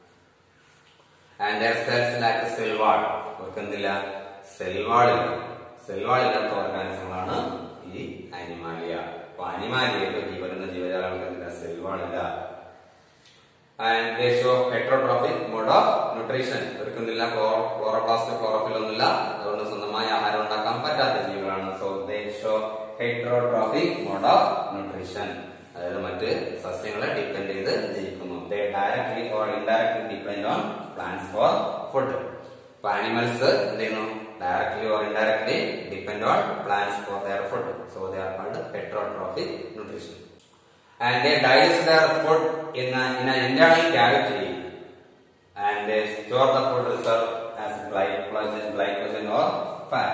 S1: ആൻഡ് സെൽസ് ലാക്ക് സെൽവാൾ അവർക്ക് എന്തില്ല സെൽവാളില്ല സെൽവാൾ ഇല്ലാത്ത ഓർഗാനിസങ്ങളാണ് ഈ അനിമാലിയ അപ്പൊ അനിമാലിയയിൽ ഈ വരുന്ന ജീവജാലങ്ങൾക്ക് എന്തില്ല സെൽവാളില്ല and they show heterotrophic mode of nutrition ഒരുക്കുന്നില്ല ക്ലോറോപ്ലാസ്റ്റ് ക്ലോറോഫിൽ ഒന്നുമില്ല അതുകൊണ്ട് സ്വന്തമായി ആഹാരം ഉണ്ടാക്കാൻ പറ്റാത്ത ജീവികളാണ് so they show heterotrophic mode of nutrition അതായത് മറ്റ് സസ്യങ്ങളെ ഡിപ്പെൻഡ് ചെയ്ത് ജീവിക്കുന്നു they directly or indirectly depend on plants for food ഇപ്പൊ ആനിമൽസ് എന്ത് ചെയ്യുന്നു directly or indirectly depend on plants for their food so they are called heterotrophic nutrition and they digest their food in, a, in an internal cavity and they store the food reserve as glycogen, glycogen or fat.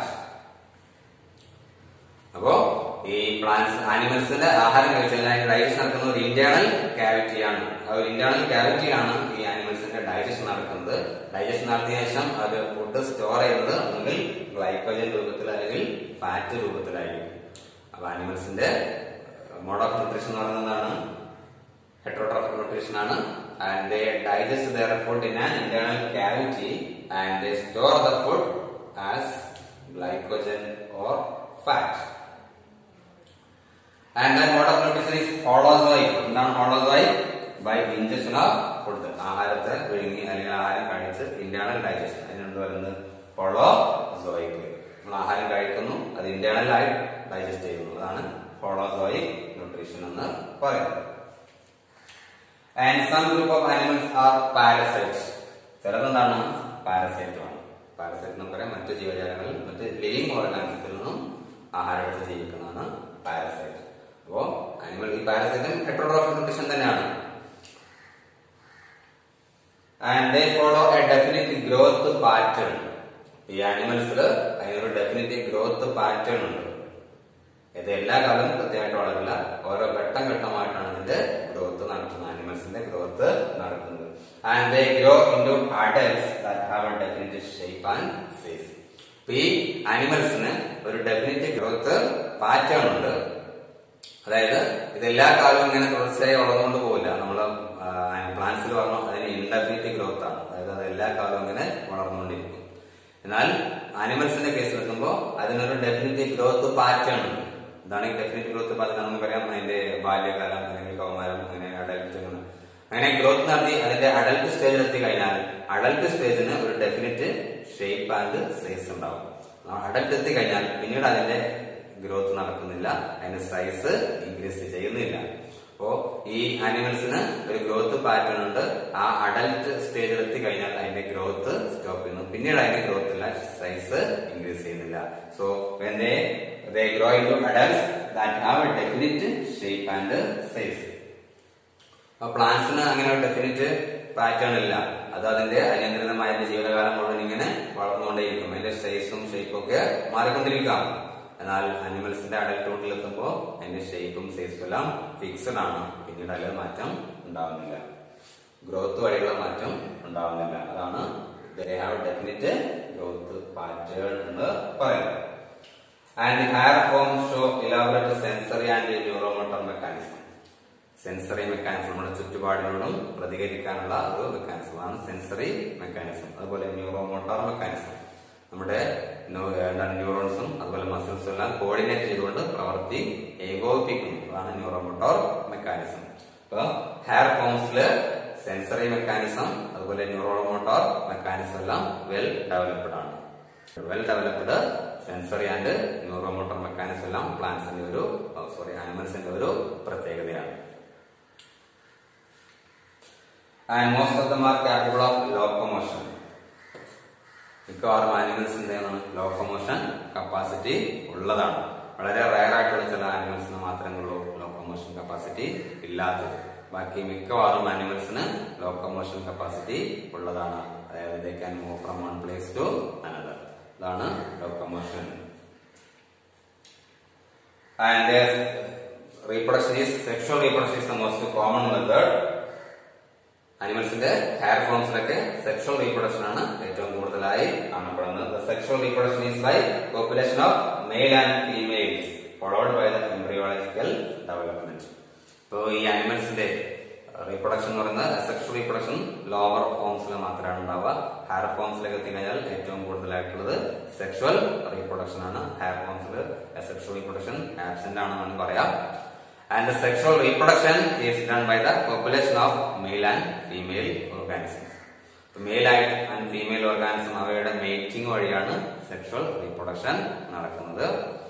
S1: അപ്പോ ഈ പ്ലാന്റ്സ് ആനിമൽസിന്റെ ആഹാരം കഴിച്ചാൽ അതിന്റെ ഡൈജഷൻ നടക്കുന്ന ഒരു ഇന്റേണൽ കാവിറ്റി ആണ് ആ ഒരു ഇന്റേണൽ കാവിറ്റിയിലാണ് ഈ ആനിമൽസിന്റെ ഡൈജഷൻ നടക്കുന്നത് ഡൈജഷൻ നടത്തിയ ശേഷം അത് ഫുഡ് സ്റ്റോർ ചെയ്യുന്നത് ഒന്നുകിൽ ഗ്ലൈക്കോജൻ രൂപത്തിൽ അല്ലെങ്കിൽ ഫാറ്റ് രൂപത്തിലായിരിക്കും അപ്പൊ ആനിമൽസിന്റെ മോഡ് ഓഫ് ന്യൂട്രീഷൻ എന്ന് പറയുന്നതാണ് ഹെട്രോട്രോഫിക് ന്യൂട്രീഷൻ ആണ് and they digest their food in an internal cavity and they store the food as glycogen or fat and that mode of nutrition is holozoic എന്താണ് holozoic by injection of food ആഹാരത്തെ വിഴുങ്ങി അല്ലെങ്കിൽ ആഹാരം കഴിച്ച് ഇന്റേണൽ ഡൈജഷൻ അതിനെന്ത് പറയുന്നത് ഹോളോസോയിക് നമ്മൾ ആഹാരം കഴിക്കുന്നു അത് ഇന്റേണലായി ഡൈജസ്റ്റ് ചെയ്യുന്നു അതാണ് ഹോളോസോയിക് ന്യൂട്രീഷൻ എന്ന് പറയുന്നത് and some group of animals are parasites ചിലതെന്താണ് പാരസൈറ്റ് ആണ് പാരസൈറ്റ് നമുക്കറിയാം മറ്റു ജീവജാലങ്ങളിൽ മറ്റ് ലിവിംഗ് ഓർഗാനിസത്തിൽ നിന്നും ആഹാരം എടുത്ത് ജീവിക്കുന്നതാണ് പാരസൈറ്റ് അപ്പോ അനിമൽ ഈ പാരസൈറ്റും ഹെട്രോട്രോഫിക് ന്യൂട്രീഷൻ തന്നെയാണ് and they follow a definite growth pattern ഈ ആനിമൽസിൽ അതിനൊരു ഡെഫിനറ്റ് ഗ്രോത്ത് പാറ്റേൺ ഉണ്ട് ഇത് എല്ലാ കാലവും കൃത്യമായിട്ട് വളരില്ല ഓരോ ഘട്ടം ഘട്ടമായിട്ടാണ് ഇതിന്റെ ഗ്രോത്ത് നടക്കുന്നത് ആനിമൽസിന്റെ ഗ്രോത്ത് നടക്കുന്നത് and they grow into adults have a definite shape and size ഈ ആനിമൽസിന് ഒരു ഡെഫിനറ്റ് ഗ്രോത്ത് പാറ്റേൺ ഉണ്ട് അതായത് ഇത് എല്ലാ കാലവും ഇങ്ങനെ തുടർച്ചയായി വളർന്നുകൊണ്ട് പോകില്ല നമ്മൾ പ്ലാന്റ്സിൽ പറഞ്ഞു അതിന് ഇൻഡെഫിനിറ്റ് ഗ്രോത്ത് ആണ് അതായത് അത് എല്ലാ കാലവും ഇങ്ങനെ വളർന്നുകൊണ്ടിരിക്കും എന്നാൽ ആനിമൽസിന്റെ കേസ് എടുക്കുമ്പോൾ അതിനൊരു ഡെഫിനറ്റ് ഗ്രോത്ത് പാറ്റേൺ ഉണ്ട് ഇതാണ് ഈ ഡെഫിനറ്റ് ഗ്രോത്ത് പാറ്റേൺ നമുക്കറിയാം അതിന്റെ ബാല്യകാലം അല്ലെങ്കിൽ കൗമാരം അങ്ങനെ അഡൽട്ട് അങ്ങനെ ഗ്രോത്ത് നടത്തി അതിന്റെ അഡൽട്ട് സ്റ്റേജിൽ എത്തി കഴിഞ്ഞാൽ അഡൽട്ട് സ്റ്റേജിന് ഒരു ഡെഫിനറ്റ് ഷേപ്പ് ആൻഡ് സൈസ് ഉണ്ടാവും അഡൽട്ട് എത്തി കഴിഞ്ഞാൽ പിന്നീട് അതിന്റെ ഗ്രോത്ത് നടക്കുന്നില്ല അതിന്റെ സൈസ് ഇൻക്രീസ് ചെയ്യുന്നില്ല അപ്പോ ഈ ആനിമൽസിന് ഒരു ഗ്രോത്ത് പാറ്റേൺ ഉണ്ട് ആ അഡൽട്ട് സ്റ്റേജിൽ എത്തി കഴിഞ്ഞാൽ അതിന്റെ ഗ്രോത്ത് സ്റ്റോപ്പ് ചെയ്യുന്നു പിന്നീട് അതിന്റെ ഗ്രോത്ത് ഇല്ല സൈസ് ഇൻക്രീസ് ചെയ്യുന്നില്ല so when they they grow into adults that have a definite shape and size അപ്പൊ പ്ലാന്റ്സിന് അങ്ങനെ ഒരു ഡെഫിനിറ്റ് പാറ്റേൺ ഇല്ല അത് അതിന്റെ അനിയന്ത്രിതമായ അതിന്റെ ജീവിതകാലം മുഴുവൻ ഇങ്ങനെ വളർന്നുകൊണ്ടേയിരിക്കും അതിന്റെ സൈസും ഷേപ്പും ഒക്കെ മാറിക്കൊണ്ടിരിക്കാം എന്നാൽ അനിമൽസിന്റെ അഡൽട്ട്ഹുഡിൽ എത്തുമ്പോൾ അതിന്റെ ഷേപ്പും സൈസും എല്ലാം ഫിക്സഡ് ആണ് പിന്നീട് അതിൽ മാറ്റം ഉണ്ടാവുന്നില്ല ഗ്രോത്ത് വഴിയുള്ള മാറ്റം ഉണ്ടാവുന്നില്ല അതാണ് ഹാവ് ഡെഫിനിറ്റ് ഗ്രോത്ത് പാറ്റേൺ എന്ന് പറയുന്നത് and higher form show elaborate sensory and neuromotor mechanism sensory mechanism നമ്മുടെ ചുറ്റുപാടിനോടും പ്രതികരിക്കാനുള്ള ഒരു മെക്കാനിസമാണ് സെൻസറി മെക്കാനിസം അതുപോലെ ന്യൂറോമോട്ടോർ മെക്കാനിസം നമ്മുടെ എന്താണ് ന്യൂറോൺസും അതുപോലെ മസിൽസും എല്ലാം കോർഡിനേറ്റ് ചെയ്തുകൊണ്ട് പ്രവർത്തി ഏകോപിപ്പിക്കുന്നു അതാണ് ന്യൂറോമോട്ടോർ മെക്കാനിസം അപ്പൊ ഹെയർ ഫോംസില് സെൻസറി മെക്കാനിസം അതുപോലെ ന്യൂറോമോട്ടോർ മെക്കാനിസം എല്ലാം വെൽ ഡെവലപ്ഡ് ആണ് well developed sensory and neuromotor mechanism എല്ലാം പ്ലാന്റ്സിന്റെ ഒരു സോറി ആനിമൽസിന്റെ ഒരു പ്രത്യേകതയാണ് and most of them are capable of locomotion മിക്കവാറും ആനിമൽസിന്റെ ലോക്കോമോഷൻ കപ്പാസിറ്റി ഉള്ളതാണ് വളരെ റയർ ആയിട്ടുള്ള ചില ആനിമൽസിന് മാത്രമേ ഉള്ളൂ ലോക്കോമോഷൻ കപ്പാസിറ്റി ഇല്ലാത്തത് ബാക്കി മിക്കവാറും ആനിമൽസിന് ലോക്കോമോഷൻ കപ്പാസിറ്റി ഉള്ളതാണ് അതായത് they can move from one place to another ഇതാണ് locomotion and their reproduction is sexual reproduction is the most common method അനിമൽസിന്റെ ഹെയർ ഫോംസിലൊക്കെ സെക്ഷൽ റീപ്രൊഡക്ഷൻ ആണ് ഏറ്റവും കൂടുതലായി കാണപ്പെടുന്നത് sexual reproduction is by population of male and females followed by the embryological development ഇപ്പോൾ ഈ അനിമൽസിന്റെ റീപ്രൊഡക്ഷൻ എന്ന് പറയുന്നത് സെക്ഷൽ റീപ്രൊഡക്ഷൻ ലോവർ ഫോംസിൽ മാത്രമാണ് ഉണ്ടാവുക ഹെയർ ഫോംസിലേക്ക് എത്തിക്കഴിഞ്ഞാൽ ഏറ്റവും കൂടുതലായിട്ടുള്ളത് സെക്ഷൽ റീപ്രൊഡക്ഷൻ ആണ് ഹെയർ ഫോംസിൽ സെക്ഷൽ റീപ്രൊഡക്ഷൻ ആബ്സെന്റ് ആണെന്നാണ് പറയാം and the sexual reproduction is done by the population of male and female organisms. Male and female organism അവയുടെ മേറ്റിംഗ് വഴിയാണ് സെക്ഷൽ റീപ്രൊഡക്ഷൻ നടക്കുന്നത്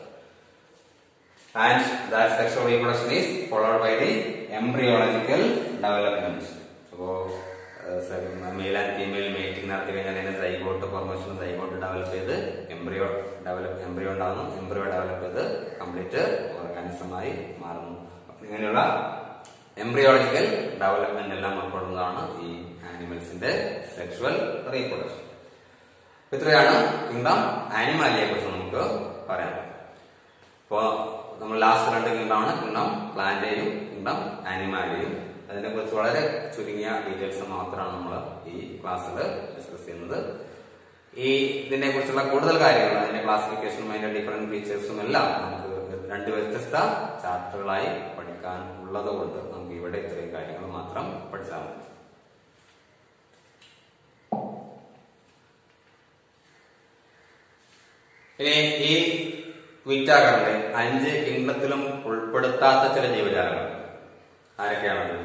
S1: and that sexual reproduction is followed by the embryological development അപ്പോ മെയിൽ ആൻഡ് ഫീമെയിൽ മേറ്റിംഗ് നടത്തി കഴിഞ്ഞാൽ അതിന്റെ സൈഗോട്ട് ഫോർമേഷൻ സൈഗോട്ട് ഡെവലപ്പ് ചെയ്ത് എംബ്രിയോ ഡെവലപ്പ് എംബ്രിയോ ഉണ്ടാകുന്നു എംബ്രിയോ ഡെവലപ്പ് ചെയ്ത് കംപ്ലീറ്റ് ഓർഗാനിസമായി മാറുന്നു ഇങ്ങനെയുള്ള എംബ്രിയോളജിക്കൽ ഡെവലപ്മെന്റ് എല്ലാം ഉൾപ്പെടുന്നതാണ് ഈ ആനിമൽസിന്റെ സെക്ഷുവൽ റീപ്രൊഡക്ഷൻ ഇത്രയാണ് കിങ്ഡം ആനിമാലിയെ കുറിച്ച് നമുക്ക് പറയാം ഇപ്പോ നമ്മൾ ലാസ്റ്റ് രണ്ട് കിങ്ഡമാണ് കിങ്ഡം പ്ലാന്റേയും കിങ്ഡം ആനിമാലിയും അതിനെ കുറിച്ച് വളരെ ചുരുങ്ങിയ ഡീറ്റെയിൽസ് മാത്രമാണ് നമ്മൾ ഈ ക്ലാസ്സിൽ ഡിസ്കസ് ചെയ്യുന്നത് ഈ ഇതിനെ കുറിച്ചുള്ള കൂടുതൽ കാര്യങ്ങൾ അതിന്റെ ക്ലാസിഫിക്കേഷനും അതിന്റെ ഡിഫറെന്റ് ഫീച്ചേഴ്സും എല്ലാം നമുക്ക് രണ്ട് വ്യത്യസ്ത ചാപ്റ്ററുകളായി പഠിക്കാൻ ഉള്ളത് കൊണ്ട് നമുക്ക് ഇവിടെ ഇത്രയും കാര്യങ്ങൾ മാത്രം പഠിച്ചാൽ മതി ഇനി ഈ വിറ്റാകളുടെ അഞ്ച് കിങ്ഡത്തിലും ഉൾപ്പെടുത്താത്ത ചില ജീവജാലങ്ങൾ ആരൊക്കെയാണത്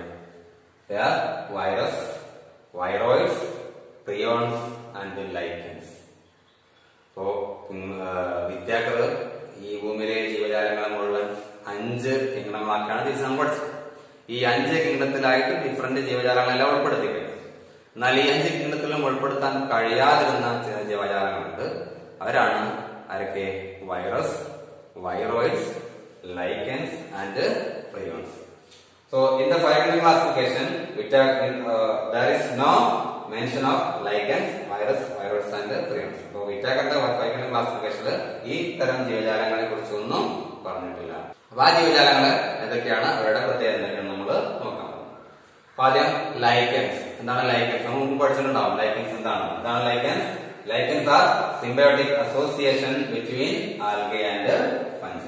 S1: virus viroids prions and lichens അപ്പോ വിദ്യാക്കള് ഈ ഭൂമിയിലെ ജീവജാലങ്ങളെ മുഴുവൻ അഞ്ച് കിങ്ഡങ്ങളാക്കാണ് തിരിച്ച് നമ്മൾ പഠിച്ചത് ഈ അഞ്ച് കിങ്ഡത്തിലായിട്ട് ഡിഫറെന്റ് ജീവജാലങ്ങളെല്ലാം ഉൾപ്പെടുത്തിയിട്ടുണ്ട് എന്നാൽ ഈ അഞ്ച് കിങ്ഡത്തിലും ഉൾപ്പെടുത്താൻ കഴിയാതിരുന്ന ചില ജീവജാലങ്ങളുണ്ട് അവരാണ് ആരൊക്കെ virus viroids lichens and prions So in the phylogeny classification, which are in, uh, there is no mention of lichens, virus, virus and prions. So വിറ്റാക്കത്തെ phylogeny classification ഈ തരം ജീവജാലങ്ങളെ കുറിച്ച് ഒന്നും പറഞ്ഞിട്ടില്ല അപ്പൊ ആ ജീവജാലങ്ങൾ ഏതൊക്കെയാണ് അവരുടെ പ്രത്യേകത എന്തൊക്കെയാണ് നമ്മൾ നോക്കാം അപ്പൊ ആദ്യം ലൈക്കൻസ് എന്താണ് ലൈക്കൻസ് നമ്മൾ മുമ്പ് പഠിച്ചിട്ടുണ്ടാവും ലൈക്കൻസ് എന്താണ് എന്താണ് lichens lichens are symbiotic association between algae and fungi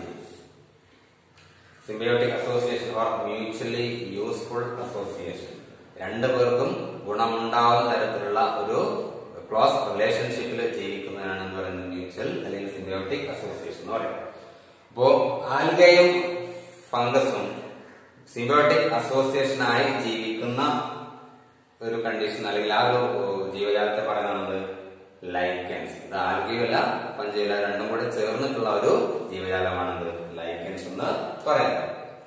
S1: symbiotic association or mutually useful association രണ്ടു പേർക്കും ഗുണമുണ്ടാവുന്ന തരത്തിലുള്ള ഒരു ക്ലോസ് റിലേഷൻഷിപ്പിൽ ജീവിക്കുന്നതിനാണ് എന്ന് പറയുന്നത് മ്യൂച്വൽ അല്ലെങ്കിൽ സിംബയോട്ടിക് അസോസിയേഷൻ എന്ന് പറയുന്നത് അപ്പോ ആൽഗയും ഫംഗസും സിംബയോട്ടിക് അസോസിയേഷനായി ജീവിക്കുന്ന ഒരു കണ്ടീഷൻ അല്ലെങ്കിൽ ആ ഒരു ജീവജാലത്തെ പറയുന്നത് ലൈക്കൻസ് ഇത് ആൽഗയുമല്ല പഞ്ചയുമല്ല രണ്ടും കൂടെ ചേർന്നിട്ടുള്ള ഒരു ജീവജാലമാണത് ലൈക്കൻസ് എന്ന് പറയുന്നത്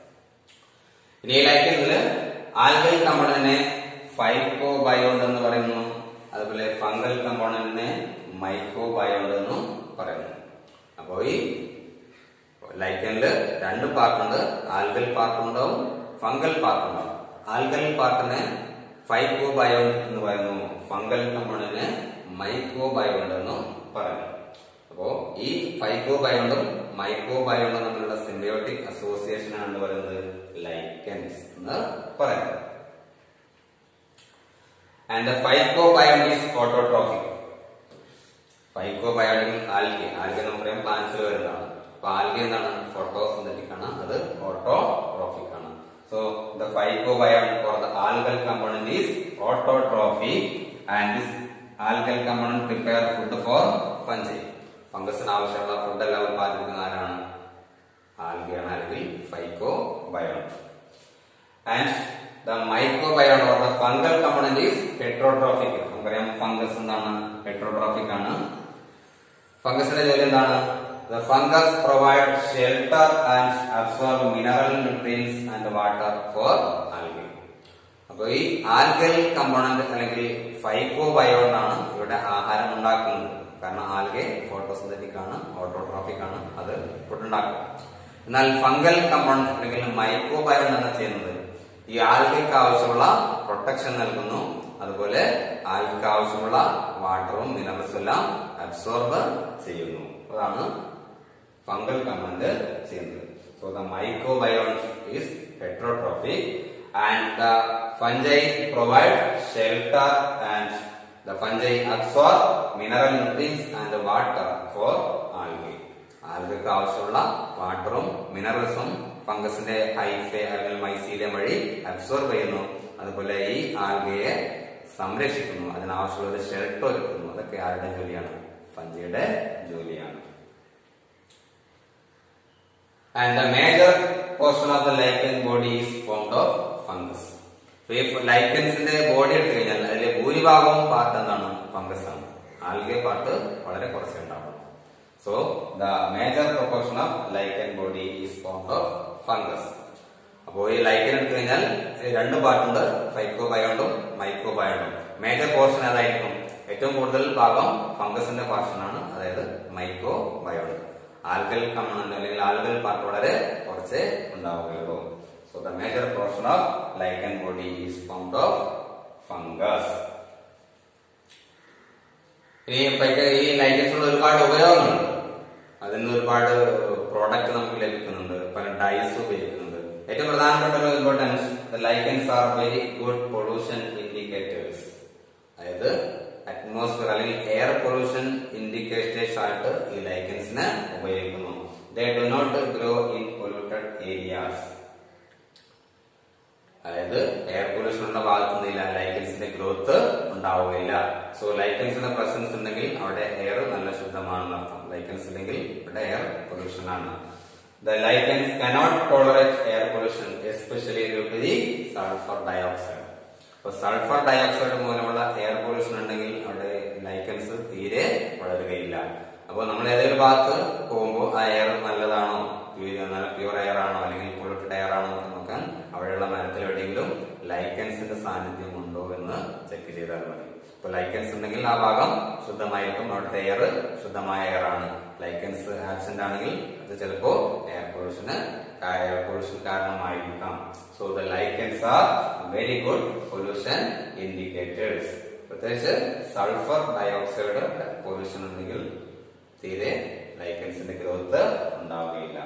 S1: ഇനി ഈ ലൈക്കൻസില് ആൽഗൽ കമ്പോണന്റിനെ ഫൈക്കോ ബയോണ്ട് എന്ന് പറയുന്നു അതുപോലെ ഫംഗൽ കമ്പോണന്റിനെ മൈക്കോ ബയോണ്ട് എന്നും പറയുന്നു അപ്പോ ഈ ലൈക്കനില് രണ്ട് പാർട്ടുണ്ട് ആൽഗൽ പാർട്ട് ഉണ്ടാവും ഫംഗൽ പാർട്ട് ഉണ്ടാവും ആൽഗൽ പാർട്ടിനെ ഫൈക്കോ ബയോണ്ട് എന്ന് പറയുന്നു ഫംഗൽ കമ്പോണന്റിനെ മൈക്കോ ബയോണ്ട് എന്നും പറയുന്നു അപ്പോ ഈ ഫൈക്കോ ബയോണ്ടും മൈക്കോ ബയോണ്ടും തമ്മിലുള്ള സിംബയോട്ടിക് അസോസിയേഷൻ ആണ് പറയുന്നത് ലൈക്കൻസ് എന്ന് പറയുന്നത് and phycobiont is autotrophic phycobiontic algae algae എന്ന് പറയാം പ്ലാന്റ്സിൽ വരുന്നതാണ് അപ്പൊ ആൽഗെ എന്താണ് ഫോട്ടോസിന്തറ്റിക് ആണ് അത് ഓട്ടോട്രോഫിക് ആണ് so the phycobiont for the algal component is autotrophic and this algal component prepare food for fungi ഫംഗസിന് ആവശ്യമുള്ള ഫുഡ് എല്ലാം ഉത്പാദിപ്പിക്കുന്ന ആരാണ് ആൽഗയാണ് അല്ലെങ്കിൽ phycobiont and the mycobiont or the fungal component is heterotrophic നമുക്കറിയാം ഫംഗസ് എന്താണ് ഹെട്രോട്രോഫിക് ആണ് ഫംഗസിന്റെ ജോലി എന്താണ് The fungus provide shelter and absorb mineral nutrients and water for algae. അപ്പൊ ഈ ആൽഗൽ കമ്പോണന്റ് അല്ലെങ്കിൽ ഫൈക്കോ ബയോണ്ടാണ് ഇവിടെ ആഹാരം ഉണ്ടാക്കുന്നത് കാരണം ആൽഗെ ഫോട്ടോസിന്തറ്റിക് ആണ് ഓട്ടോട്രോഫിക് ആണ് അത് ഫുഡ് ഉണ്ടാക്കും എന്നാൽ ഫംഗൽ കമ്പോണന്റ് അല്ലെങ്കിൽ മൈക്രോ ബയോൺ എന്താ ചെയ്യുന്നത് ഈ ആൽഗയ്ക്ക് ആവശ്യമുള്ള പ്രൊട്ടക്ഷൻ നൽകുന്നു അതുപോലെ ആൽഗയ്ക്ക് ആവശ്യമുള്ള വാട്ടറും മിനറൽസും എല്ലാം അബ്സോർബ് ചെയ്യുന്നു അതാണ് ഫംഗൽ കമ്പോണന്റ് ചെയ്യുന്നത് so the mycobiont is heterotrophic and the fungi provide shelter and the fungi absorb mineral nutrients and water for algae ആൽഗയ്ക്ക് ആവശ്യമുള്ള വാട്ടറും മിനറൽസും ഫംഗസിന്റെ ഹൈഫെ അല്ലെങ്കിൽ മൈസീലിയം വഴി അബ്സോർബ് ചെയ്യുന്നു അതുപോലെ ഈ ആൽഗയെ സംരക്ഷിക്കുന്നു അതിനാവശ്യമുള്ള ഒരു ഷെൽട്ടർ ഒരുക്കുന്നു അതൊക്കെ ആരുടെ ജോലിയാണ് ഫഞ്ചിയുടെ ജോലിയാണ് and the major portion of the lichen body is formed of fungus. So, ഈ ലൈക്കൻസിന്റെ ബോഡി എടുത്തു കഴിഞ്ഞാൽ അതിലെ ഭൂരിഭാഗവും പാർട്ട് എന്താണ് ഫംഗസ് ആണ് ആൽഗെ പാർട്ട് വളരെ കുറച്ചേ ഉണ്ടാവും so the major proportion of lichen body is formed of fungus അപ്പോൾ ഈ ലൈക്കൻ എടുത്തു കഴിഞ്ഞാൽ ഈ രണ്ട് പാർട്ടുണ്ട് ഫൈക്കോ ബയോണ്ടും മൈക്രോ ബയോണ്ടും മേജർ പോർഷൻ ഏതായിരിക്കും ഏറ്റവും കൂടുതൽ ഭാഗം ഫംഗസിന്റെ പോർഷൻ ആണ് അതായത് മൈക്രോ ബയോണ്ട് ആൽഗൽ കമ്മണന്റ് അല്ലെങ്കിൽ ആൽഗൽ പാർട്ട് വളരെ കുറച്ച് ഉണ്ടാവുകയുള്ളൂ so the major portion of lichen body is found of fungus ഈ പൈക്ക- ഈ ലൈക്കൻസിനുള്ള ഒരുപാട് ഉപയോഗങ്ങളുണ്ട് അതിൽ നിന്ന് ഒരുപാട് പ്രോഡക്റ്റ് നമുക്ക് ലഭിക്കുന്നുണ്ട് പല ഡൈസ് ഉപയോഗിക്കുന്നുണ്ട് ഏറ്റവും പ്രധാനപ്പെട്ട ഒരു importance lichens are very good pollution indicators അതായത് അറ്റ്മോസ്ഫിയർ അല്ലെങ്കിൽ എയർ പൊല്യൂഷൻ ഇൻഡിക്കേറ്റേഴ്സ് ആയിട്ട് ഈ ലൈക്കൻസിനെ ഉപയോഗിക്കുന്നു they do not grow in polluted areas അതായത് എയർ പൊല്യൂഷൻ ഉള്ള ഭാഗത്തൊന്നും ഇല്ല ലൈക്കൻസിന്റെ ഗ്രോത്ത് ഉണ്ടാവുകയില്ല സോ ലൈക്കൻസിന്റെ പ്രസൻസ് ഉണ്ടെങ്കിൽ അവിടെ എയർ നല്ല ശുദ്ധമാണെന്ന് അർത്ഥം ലൈക്കൻസ് ഇല്ലെങ്കിൽ ഇവിടെ എയർ പൊല്യൂഷൻ ആണ് the lichens cannot tolerate air pollution especially due to the sulphur dioxide അപ്പൊ സൾഫർ ഡയോക്സൈഡ് മൂലമുള്ള എയർ പൊല്യൂഷൻ ഉണ്ടെങ്കിൽ അവിടെ ലൈക്കൻസ് തീരെ വളരുകയില്ല അപ്പൊ നമ്മൾ ഏതെങ്കിലും ഭാഗത്ത് പോകുമ്പോൾ ആ എയർ നല്ലതാണോ പ്യൂ- നല്ല പ്യൂർ എയർ ആണോ അല്ലെങ്കിൽ പൊള്യൂട്ടഡ് എയർ ആണോ എന്നൊക്കെ നോക്കാൻ അവിടെയുള്ള മരത്തിൽ എവിടെയെങ്കിലും ലൈക്കൻസിന്റെ സാന്നിധ്യം ഉണ്ടോ എന്ന് ചെക്ക് ചെയ്താൽ മതി ഇപ്പൊ ലൈക്കൻസ് ഉണ്ടെങ്കിൽ ആ ഭാഗം ശുദ്ധമായിരിക്കും അവിടുത്തെ എയർ ശുദ്ധമായ എയർ ആണ് ലൈക്കൻസ് ആബ്സെന്റ് ആണെങ്കിൽ അത് ചിലപ്പോ എയർ പൊല്യൂഷന് എയർ പൊല്യൂഷൻ കാരണമായിരിക്കാം so the lichens are very good pollution indicators പ്രത്യേകിച്ച് സൾഫർ ഡയോക്സൈഡ് പൊല്യൂഷൻ ഉണ്ടെങ്കിൽ തീരെ ലൈക്കൻസിന്റെ ഗ്രോത്ത് ഉണ്ടാവുകയില്ല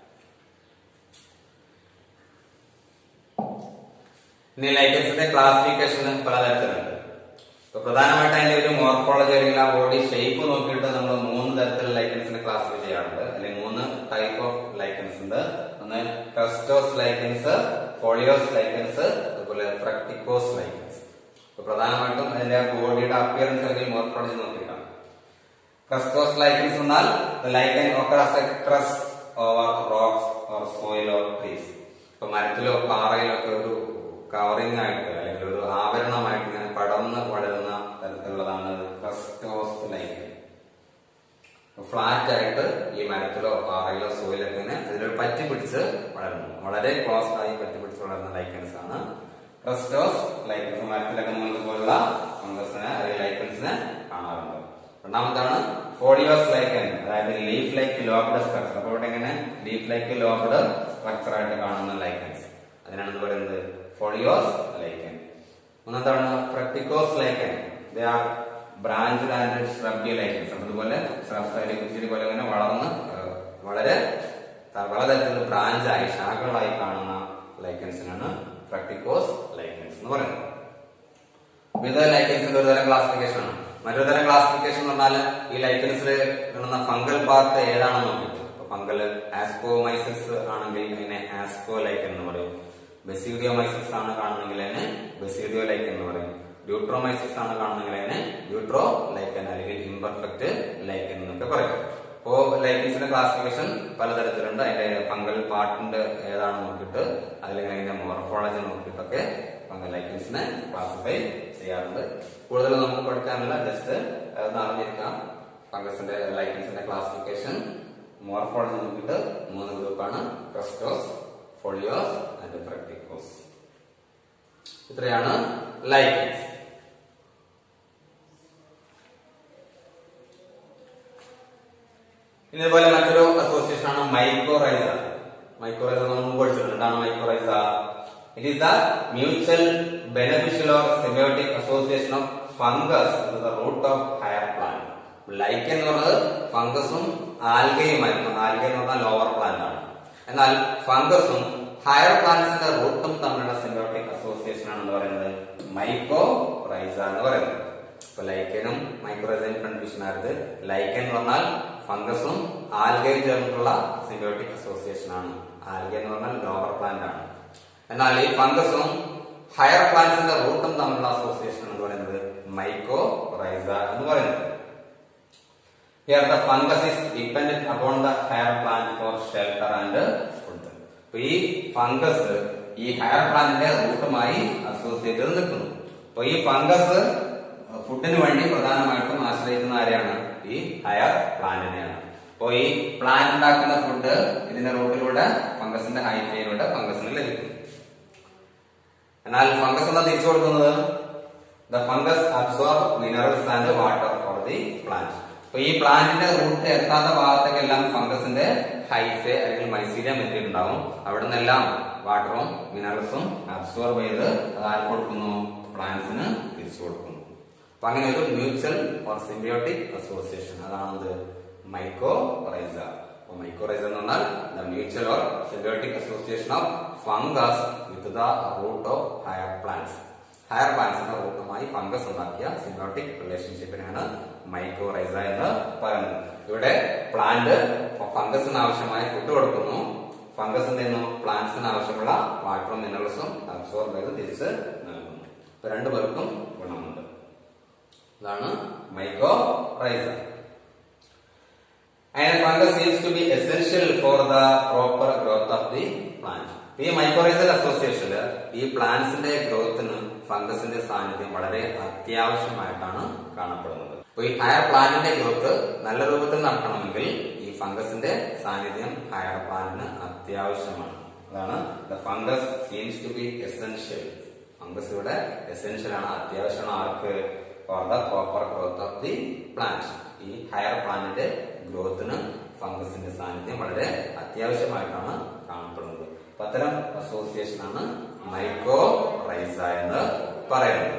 S1: ഇനി ലൈക്കൻസിന്റെ ക്ലാസിഫിക്കേഷൻ പലതരത്തിലുണ്ട് ഇപ്പൊ പ്രധാനമായിട്ട് അതിന്റെ ഒരു മോർഫോളജി അല്ലെങ്കിൽ ആ ബോഡി ഷേപ്പ് നോക്കിയിട്ട് നമ്മൾ മൂന്ന് തരത്തിലുള്ള ലൈക്കൻസിനെ ക്ലാസിഫൈ ചെയ്യാറുണ്ട് അല്ലെങ്കിൽ മൂന്ന് ടൈപ്പ് ഓഫ് ലൈക്കൻസ് ഉണ്ട് ഒന്ന് ക്രസ്റ്റോസ് ലൈക്കൻസ് ഫോളിയോസ് ലൈക്കൻസ് അതുപോലെ ഫ്രക്ടിക്കോസ് ലൈക്കൻസ് ഇപ്പൊ പ്രധാനമായിട്ടും അതിന്റെ ബോഡിയുടെ അപ്പിയറൻസ് അല്ലെങ്കിൽ മോർഫോളജി നോക്കിയിട്ടാണ് ക്രസ്റ്റോസ് ലൈക്കൻസ് എന്നാൽ ലൈക്കൻ occurs as a crust over rocks or soil or trees ഇപ്പൊ മരത്തിലോ പാറയിലോ ഒക്കെ ഒരു കവറിംഗ് ആയിട്ട് അല്ലെങ്കിൽ ഒരു ആവരണമായിട്ട് ഇങ്ങനെ പടർന്ന് വളരുന്ന തരത്തിലുള്ളതാണ് ക്രസ്റ്റോസ് ലൈക്കൻ ഫ്ലാറ്റ് ആയിട്ട് ഈ മരത്തിലോ പാറയിലോ സോയിലൊക്കെ ഇങ്ങനെ അതിലൊരു പറ്റി പിടിച്ച് വളരുന്നു വളരെ ക്ലോസ് ആയി പറ്റി പിടിച്ച് വളരുന്ന ലൈക്കൻസ് ആണ് ക്രസ്റ്റോസ് ലൈക്കൻസ് മരത്തിലൊക്കെ നമ്മൾ ഇതുപോലുള്ള ഫംഗസിനെ അല്ലെങ്കിൽ ലൈക്കൻസിനെ കാണാറുണ്ട് രണ്ടാമത്താണ് ഫോളിയോസ് ലൈക്കൻ അതായത് ലീഫ് ലൈക്ക് ലോബ്ഡ് സ്ട്രക്ചർ അപ്പോൾ ഇവിടെ ഇങ്ങനെ ലീഫ് ലൈക്ക് ലോബ്ഡ് സ്ട്രക്ചർ ആയിട്ട് കാണുന്ന ലൈക്കൻസ് അതിനാണ് എന്ത് പറയുന്നത് ഫോളിയോസ് ലൈക്കൻ മൂന്നാമതാണ് fruticose lichen they are branch and shrubby lichens അതുപോലെ ശ്രബ്സ് അതിലെ കുച്ചിരി പോലെ തന്നെ വളർന്ന് ഏഹ്, വളരെ ത- പലതരത്തിലുള്ള ബ്രാഞ്ചായി ശാഖകളായി കാണുന്ന ലൈക്കൻസിനാണ് ഫ്രക്ടിക്കോസ് ലൈക്കൻസ് എന്ന് പറയുന്നത് വിവിധ ലൈക്കൻസിന്റെ ഒരു തരം ക്ലാസിഫിക്കേഷൻ ആണ് മറ്റൊരു തരം ക്ലാസിഫിക്കേഷൻ എന്ന് പറഞ്ഞാൽ ഈ ലൈക്കൻസിൽ കാണുന്ന ഫംഗൽ പാർട്ട് ഏതാണെന്ന് നോക്കിയിട്ട് ഇപ്പൊ ഫംഗൽ ആസ്കോമൈസിസ് ആണെങ്കിൽ അതിനെ ആസ്കോ ലൈക്കൻ എന്ന് പറയും ബെസീഡിയോമൈസിസ് ആണ് കാണുന്നെങ്കിൽ അതിന് ബെസീഡിയോ ലൈക്കൻ എന്ന് പറയും ഡ്യൂട്രോമൈസിസ് ആണ് കാണുന്നെങ്കിൽ അതിന് ഡ്യൂട്രോ ലൈക്കൻ അല്ലെങ്കിൽ ഇംപെർഫെക്റ്റ് ലൈക്കൻ എന്നൊക്കെ പറയും അപ്പോ ലൈക്കൻസിന്റെ ക്ലാസിഫിക്കേഷൻ പലതരത്തിലുണ്ട് അതിന്റെ ഫംഗൽ പാർട്ടിന്റെ ഏതാണെന്ന് നോക്കിയിട്ട് അല്ലെങ്കിൽ അതിന്റെ മോർഫോളജി നോക്കിയിട്ടൊക്കെ ഫംഗൽ ലൈക്കൻസിനെ ക്ലാസിഫൈ ചെയ്യാറുണ്ട് കൂടുതൽ നമുക്ക് പഠിക്കാനുള്ള ജസ്റ്റ് ഒന്ന് അറിഞ്ഞിരിക്കാം ഫംഗസിന്റെ ലൈക്കൻസിന്റെ ക്ലാസിഫിക്കേഷൻ മോർഫോളജി നോക്കിയിട്ട് മൂന്ന് ഗ്രൂപ്പാണ് ക്രസ്റ്റോസ് ഫോളിയോസ് ആൻഡ് പ്രക്ടിക്കോസ് ഇത്രയാണ് ലൈക്കൻസ് ഇനി ഇതുപോലെ മറ്റൊരു അസോസിയേഷൻ ആണ് മൈക്രോറൈസ മൈക്രോറൈസ നമ്മൾ മുമ്പ് പഠിച്ചിട്ടുണ്ട് എന്താണ് mycorrhiza it is the mutual beneficial or symbiotic association of fungus the root of higher plant like എന്ന് പറയുന്നത് ഫംഗസും ആൽഗയുമായിരുന്നു ആൽഗ എന്ന് പറഞ്ഞാൽ ലോവർ പ്ലാന്റ് ആണ് എന്നാൽ ഫംഗസും ഹയർ പ്ലാന്റ്സിന്റെ റൂട്ടും തമ്മിലുള്ള സിബയോട്ടിക് അസോസിയേഷൻ ആണ് എന്ന് പറയുന്നത് മൈക്രോ റൈസ എന്ന് പറയുന്നത് ഇപ്പൊ ലൈക്കനും മൈക്രോറൈസയും കൺഫ്യൂഷൻ ആയത് ലൈക്കൻ എന്ന് പറഞ്ഞാൽ ഫംഗസും ആൽഗയും ചേർന്നിട്ടുള്ള സിബയോട്ടിക് അസോസിയേഷൻ ആണ് ആൽഗ എന്ന് പറഞ്ഞാൽ ലോവർ പ്ലാന്റ് ആണ് എന്നാൽ ഈ ഫംഗസും ഹയർ പ്ലാന്റ്സിന്റെ റൂട്ടും തമ്മിലുള്ള അസോസിയേഷൻ എന്ന് പറയുന്നത് മൈക്രോ റൈസ എന്ന് പറയുന്നത് Here the fungus is dependent upon the higher plant for shelter and food. അപ്പൊ ഈ ഫംഗസ് ഈ ഹയർ പ്ലാന്റിന്റെ റൂട്ടുമായി അസോസിയേറ്റ് ചെയ്ത് നിൽക്കുന്നു അപ്പൊ ഈ ഫംഗസ് ഫുഡിന് വേണ്ടി പ്രധാനമായിട്ടും ആശ്രയിക്കുന്ന ആരെയാണ് ഈ ഹയർ പ്ലാന്റിനെയാണ് അപ്പൊ ഈ പ്ലാന്റ് ഉണ്ടാക്കുന്ന ഫുഡ് ഇതിന്റെ റൂട്ടിലൂടെ ഫംഗസിന്റെ ഹൈഫയിലൂടെ ഫംഗസിന് ലഭിക്കും എന്നാൽ ഫംഗസ് എന്താ തിരിച്ചു കൊടുക്കുന്നത് the fungus absorb minerals and water for the plant അപ്പൊ ഈ പ്ലാന്റിന്റെ റൂട്ട് എത്താത്ത ഭാഗത്തേക്കെല്ലാം ഫംഗസിന്റെ ഹൈഫെ അല്ലെങ്കിൽ മൈസീരിയ മെറ്റീരിയൽ ഉണ്ടാവും അവിടെ നിന്നെല്ലാം വാട്ടറും മിനറൽസും അബ്സോർബ് ചെയ്ത് അത് ആർക്ക് കൊടുക്കുന്നു പ്ലാന്റ്സിന് തിരിച്ചു കൊടുക്കുന്നു അപ്പൊ അങ്ങനെ ഒരു മ്യൂച്വൽ ഓർ സിംബിയോട്ടിക് അസോസിയേഷൻ അതാണത് മൈക്രോ റൈസ മൈക്രോറൈസ എന്ന് പറഞ്ഞാൽ the mutual or symbiotic association of fungus with the root of higher plants higher പ്ലാന്റ്സിന്റെ റൂട്ടുമായി ഫംഗസ് ഉണ്ടാക്കിയ സിംബിയോട്ടിക് റിലേഷൻഷിപ്പിനെയാണ് മൈക്രോറൈസ എന്ന് പറയുന്നത് ഇവിടെ പ്ലാന്റ് ഫംഗസിന് ആവശ്യമായ ഫുഡ് കൊടുക്കുന്നു ഫംഗസ് എന്ത് ചെയ്യുന്നു പ്ലാന്റ്സിന് ആവശ്യമുള്ള വാട്ടറും മിനറൽസും അബ്സോർബ് ചെയ്ത് തിരിച്ച് നൽകുന്നു ഇപ്പൊ രണ്ടുപേർക്കും ഗുണമുണ്ട് ഇതാണ് mycorrhiza And fungus seems to be essential for the proper growth of the plant. ഈ മൈക്രോറൈസൽ അസോസിയേഷനിൽ ഈ പ്ലാന്റ്സിന്റെ ഗ്രോത്തിന് ഫംഗസിന്റെ സാന്നിധ്യം വളരെ അത്യാവശ്യമായിട്ടാണ് കാണപ്പെടുന്നത് അപ്പൊ ഈ ഹയർ പ്ലാന്റിന്റെ ഗ്രോത്ത് നല്ല രൂപത്തിൽ നടക്കണമെങ്കിൽ ഈ ഫംഗസിന്റെ സാന്നിധ്യം ഹയർ പ്ലാന്റിന് അത്യാവശ്യമാണ് അതാണ് the fungus seems to be essential fungus ഇവിടെ എസെൻഷ്യൽ ആണ് അത്യാവശ്യമാണ് ആർക്ക് for the proper growth of the plant ഈ ഹയർ പ്ലാന്റിന്റെ ഗ്രോത്തിന് ഫംഗസിന്റെ സാന്നിധ്യം വളരെ അത്യാവശ്യമായിട്ടാണ് കാണപ്പെടുന്നത് അപ്പൊ അത്തരം അസോസിയേഷൻ ആണ് മൈക്രോ റൈസ എന്ന് പറയുന്നത്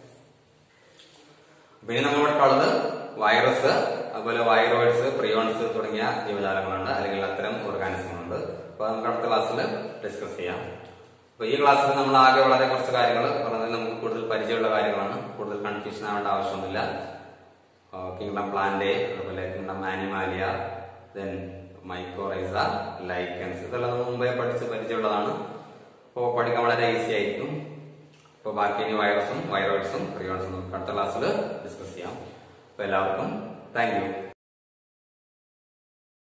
S1: പിന്നെ നമ്മളിവിടെ കാണുന്നത് വൈറസ് അതുപോലെ വൈറോയിഡ്സ് പ്രിയോൺസ് തുടങ്ങിയ ജീവജാലങ്ങളുണ്ട് അല്ലെങ്കിൽ അത്തരം ഓർഗാനിസങ്ങളുണ്ട് അപ്പൊ നമുക്ക് അടുത്ത ക്ലാസ്സിൽ ഡിസ്കസ് ചെയ്യാം അപ്പൊ ഈ ക്ലാസ്സിൽ നമ്മൾ ആകെ വളരെ കുറച്ച് കാര്യങ്ങൾ പറഞ്ഞതിൽ നമുക്ക് കൂടുതൽ പരിചയമുള്ള കാര്യങ്ങളാണ് കൂടുതൽ കൺഫ്യൂഷൻ ആവേണ്ട ആവശ്യമൊന്നുമില്ല കിങ്ഡം പ്ലാന്റ് അതുപോലെ kingdom Animalia then mycorrhiza lichens ഇതെല്ലാം നമ്മൾ മുമ്പേ പഠിച്ച് പരിചയമുള്ളതാണ് അപ്പോൾ പഠിക്കാൻ വളരെ ഈസി ആയിരിക്കും അപ്പോൾ ബാക്കി ഇനി വൈറസും വൈറോയിഡ്സും പ്രിയോൺസും നമുക്ക് അടുത്ത ക്ലാസ്സിൽ ഡിസ്കസ് ചെയ്യാം അപ്പോൾ എല്ലാവർക്കും താങ്ക് യു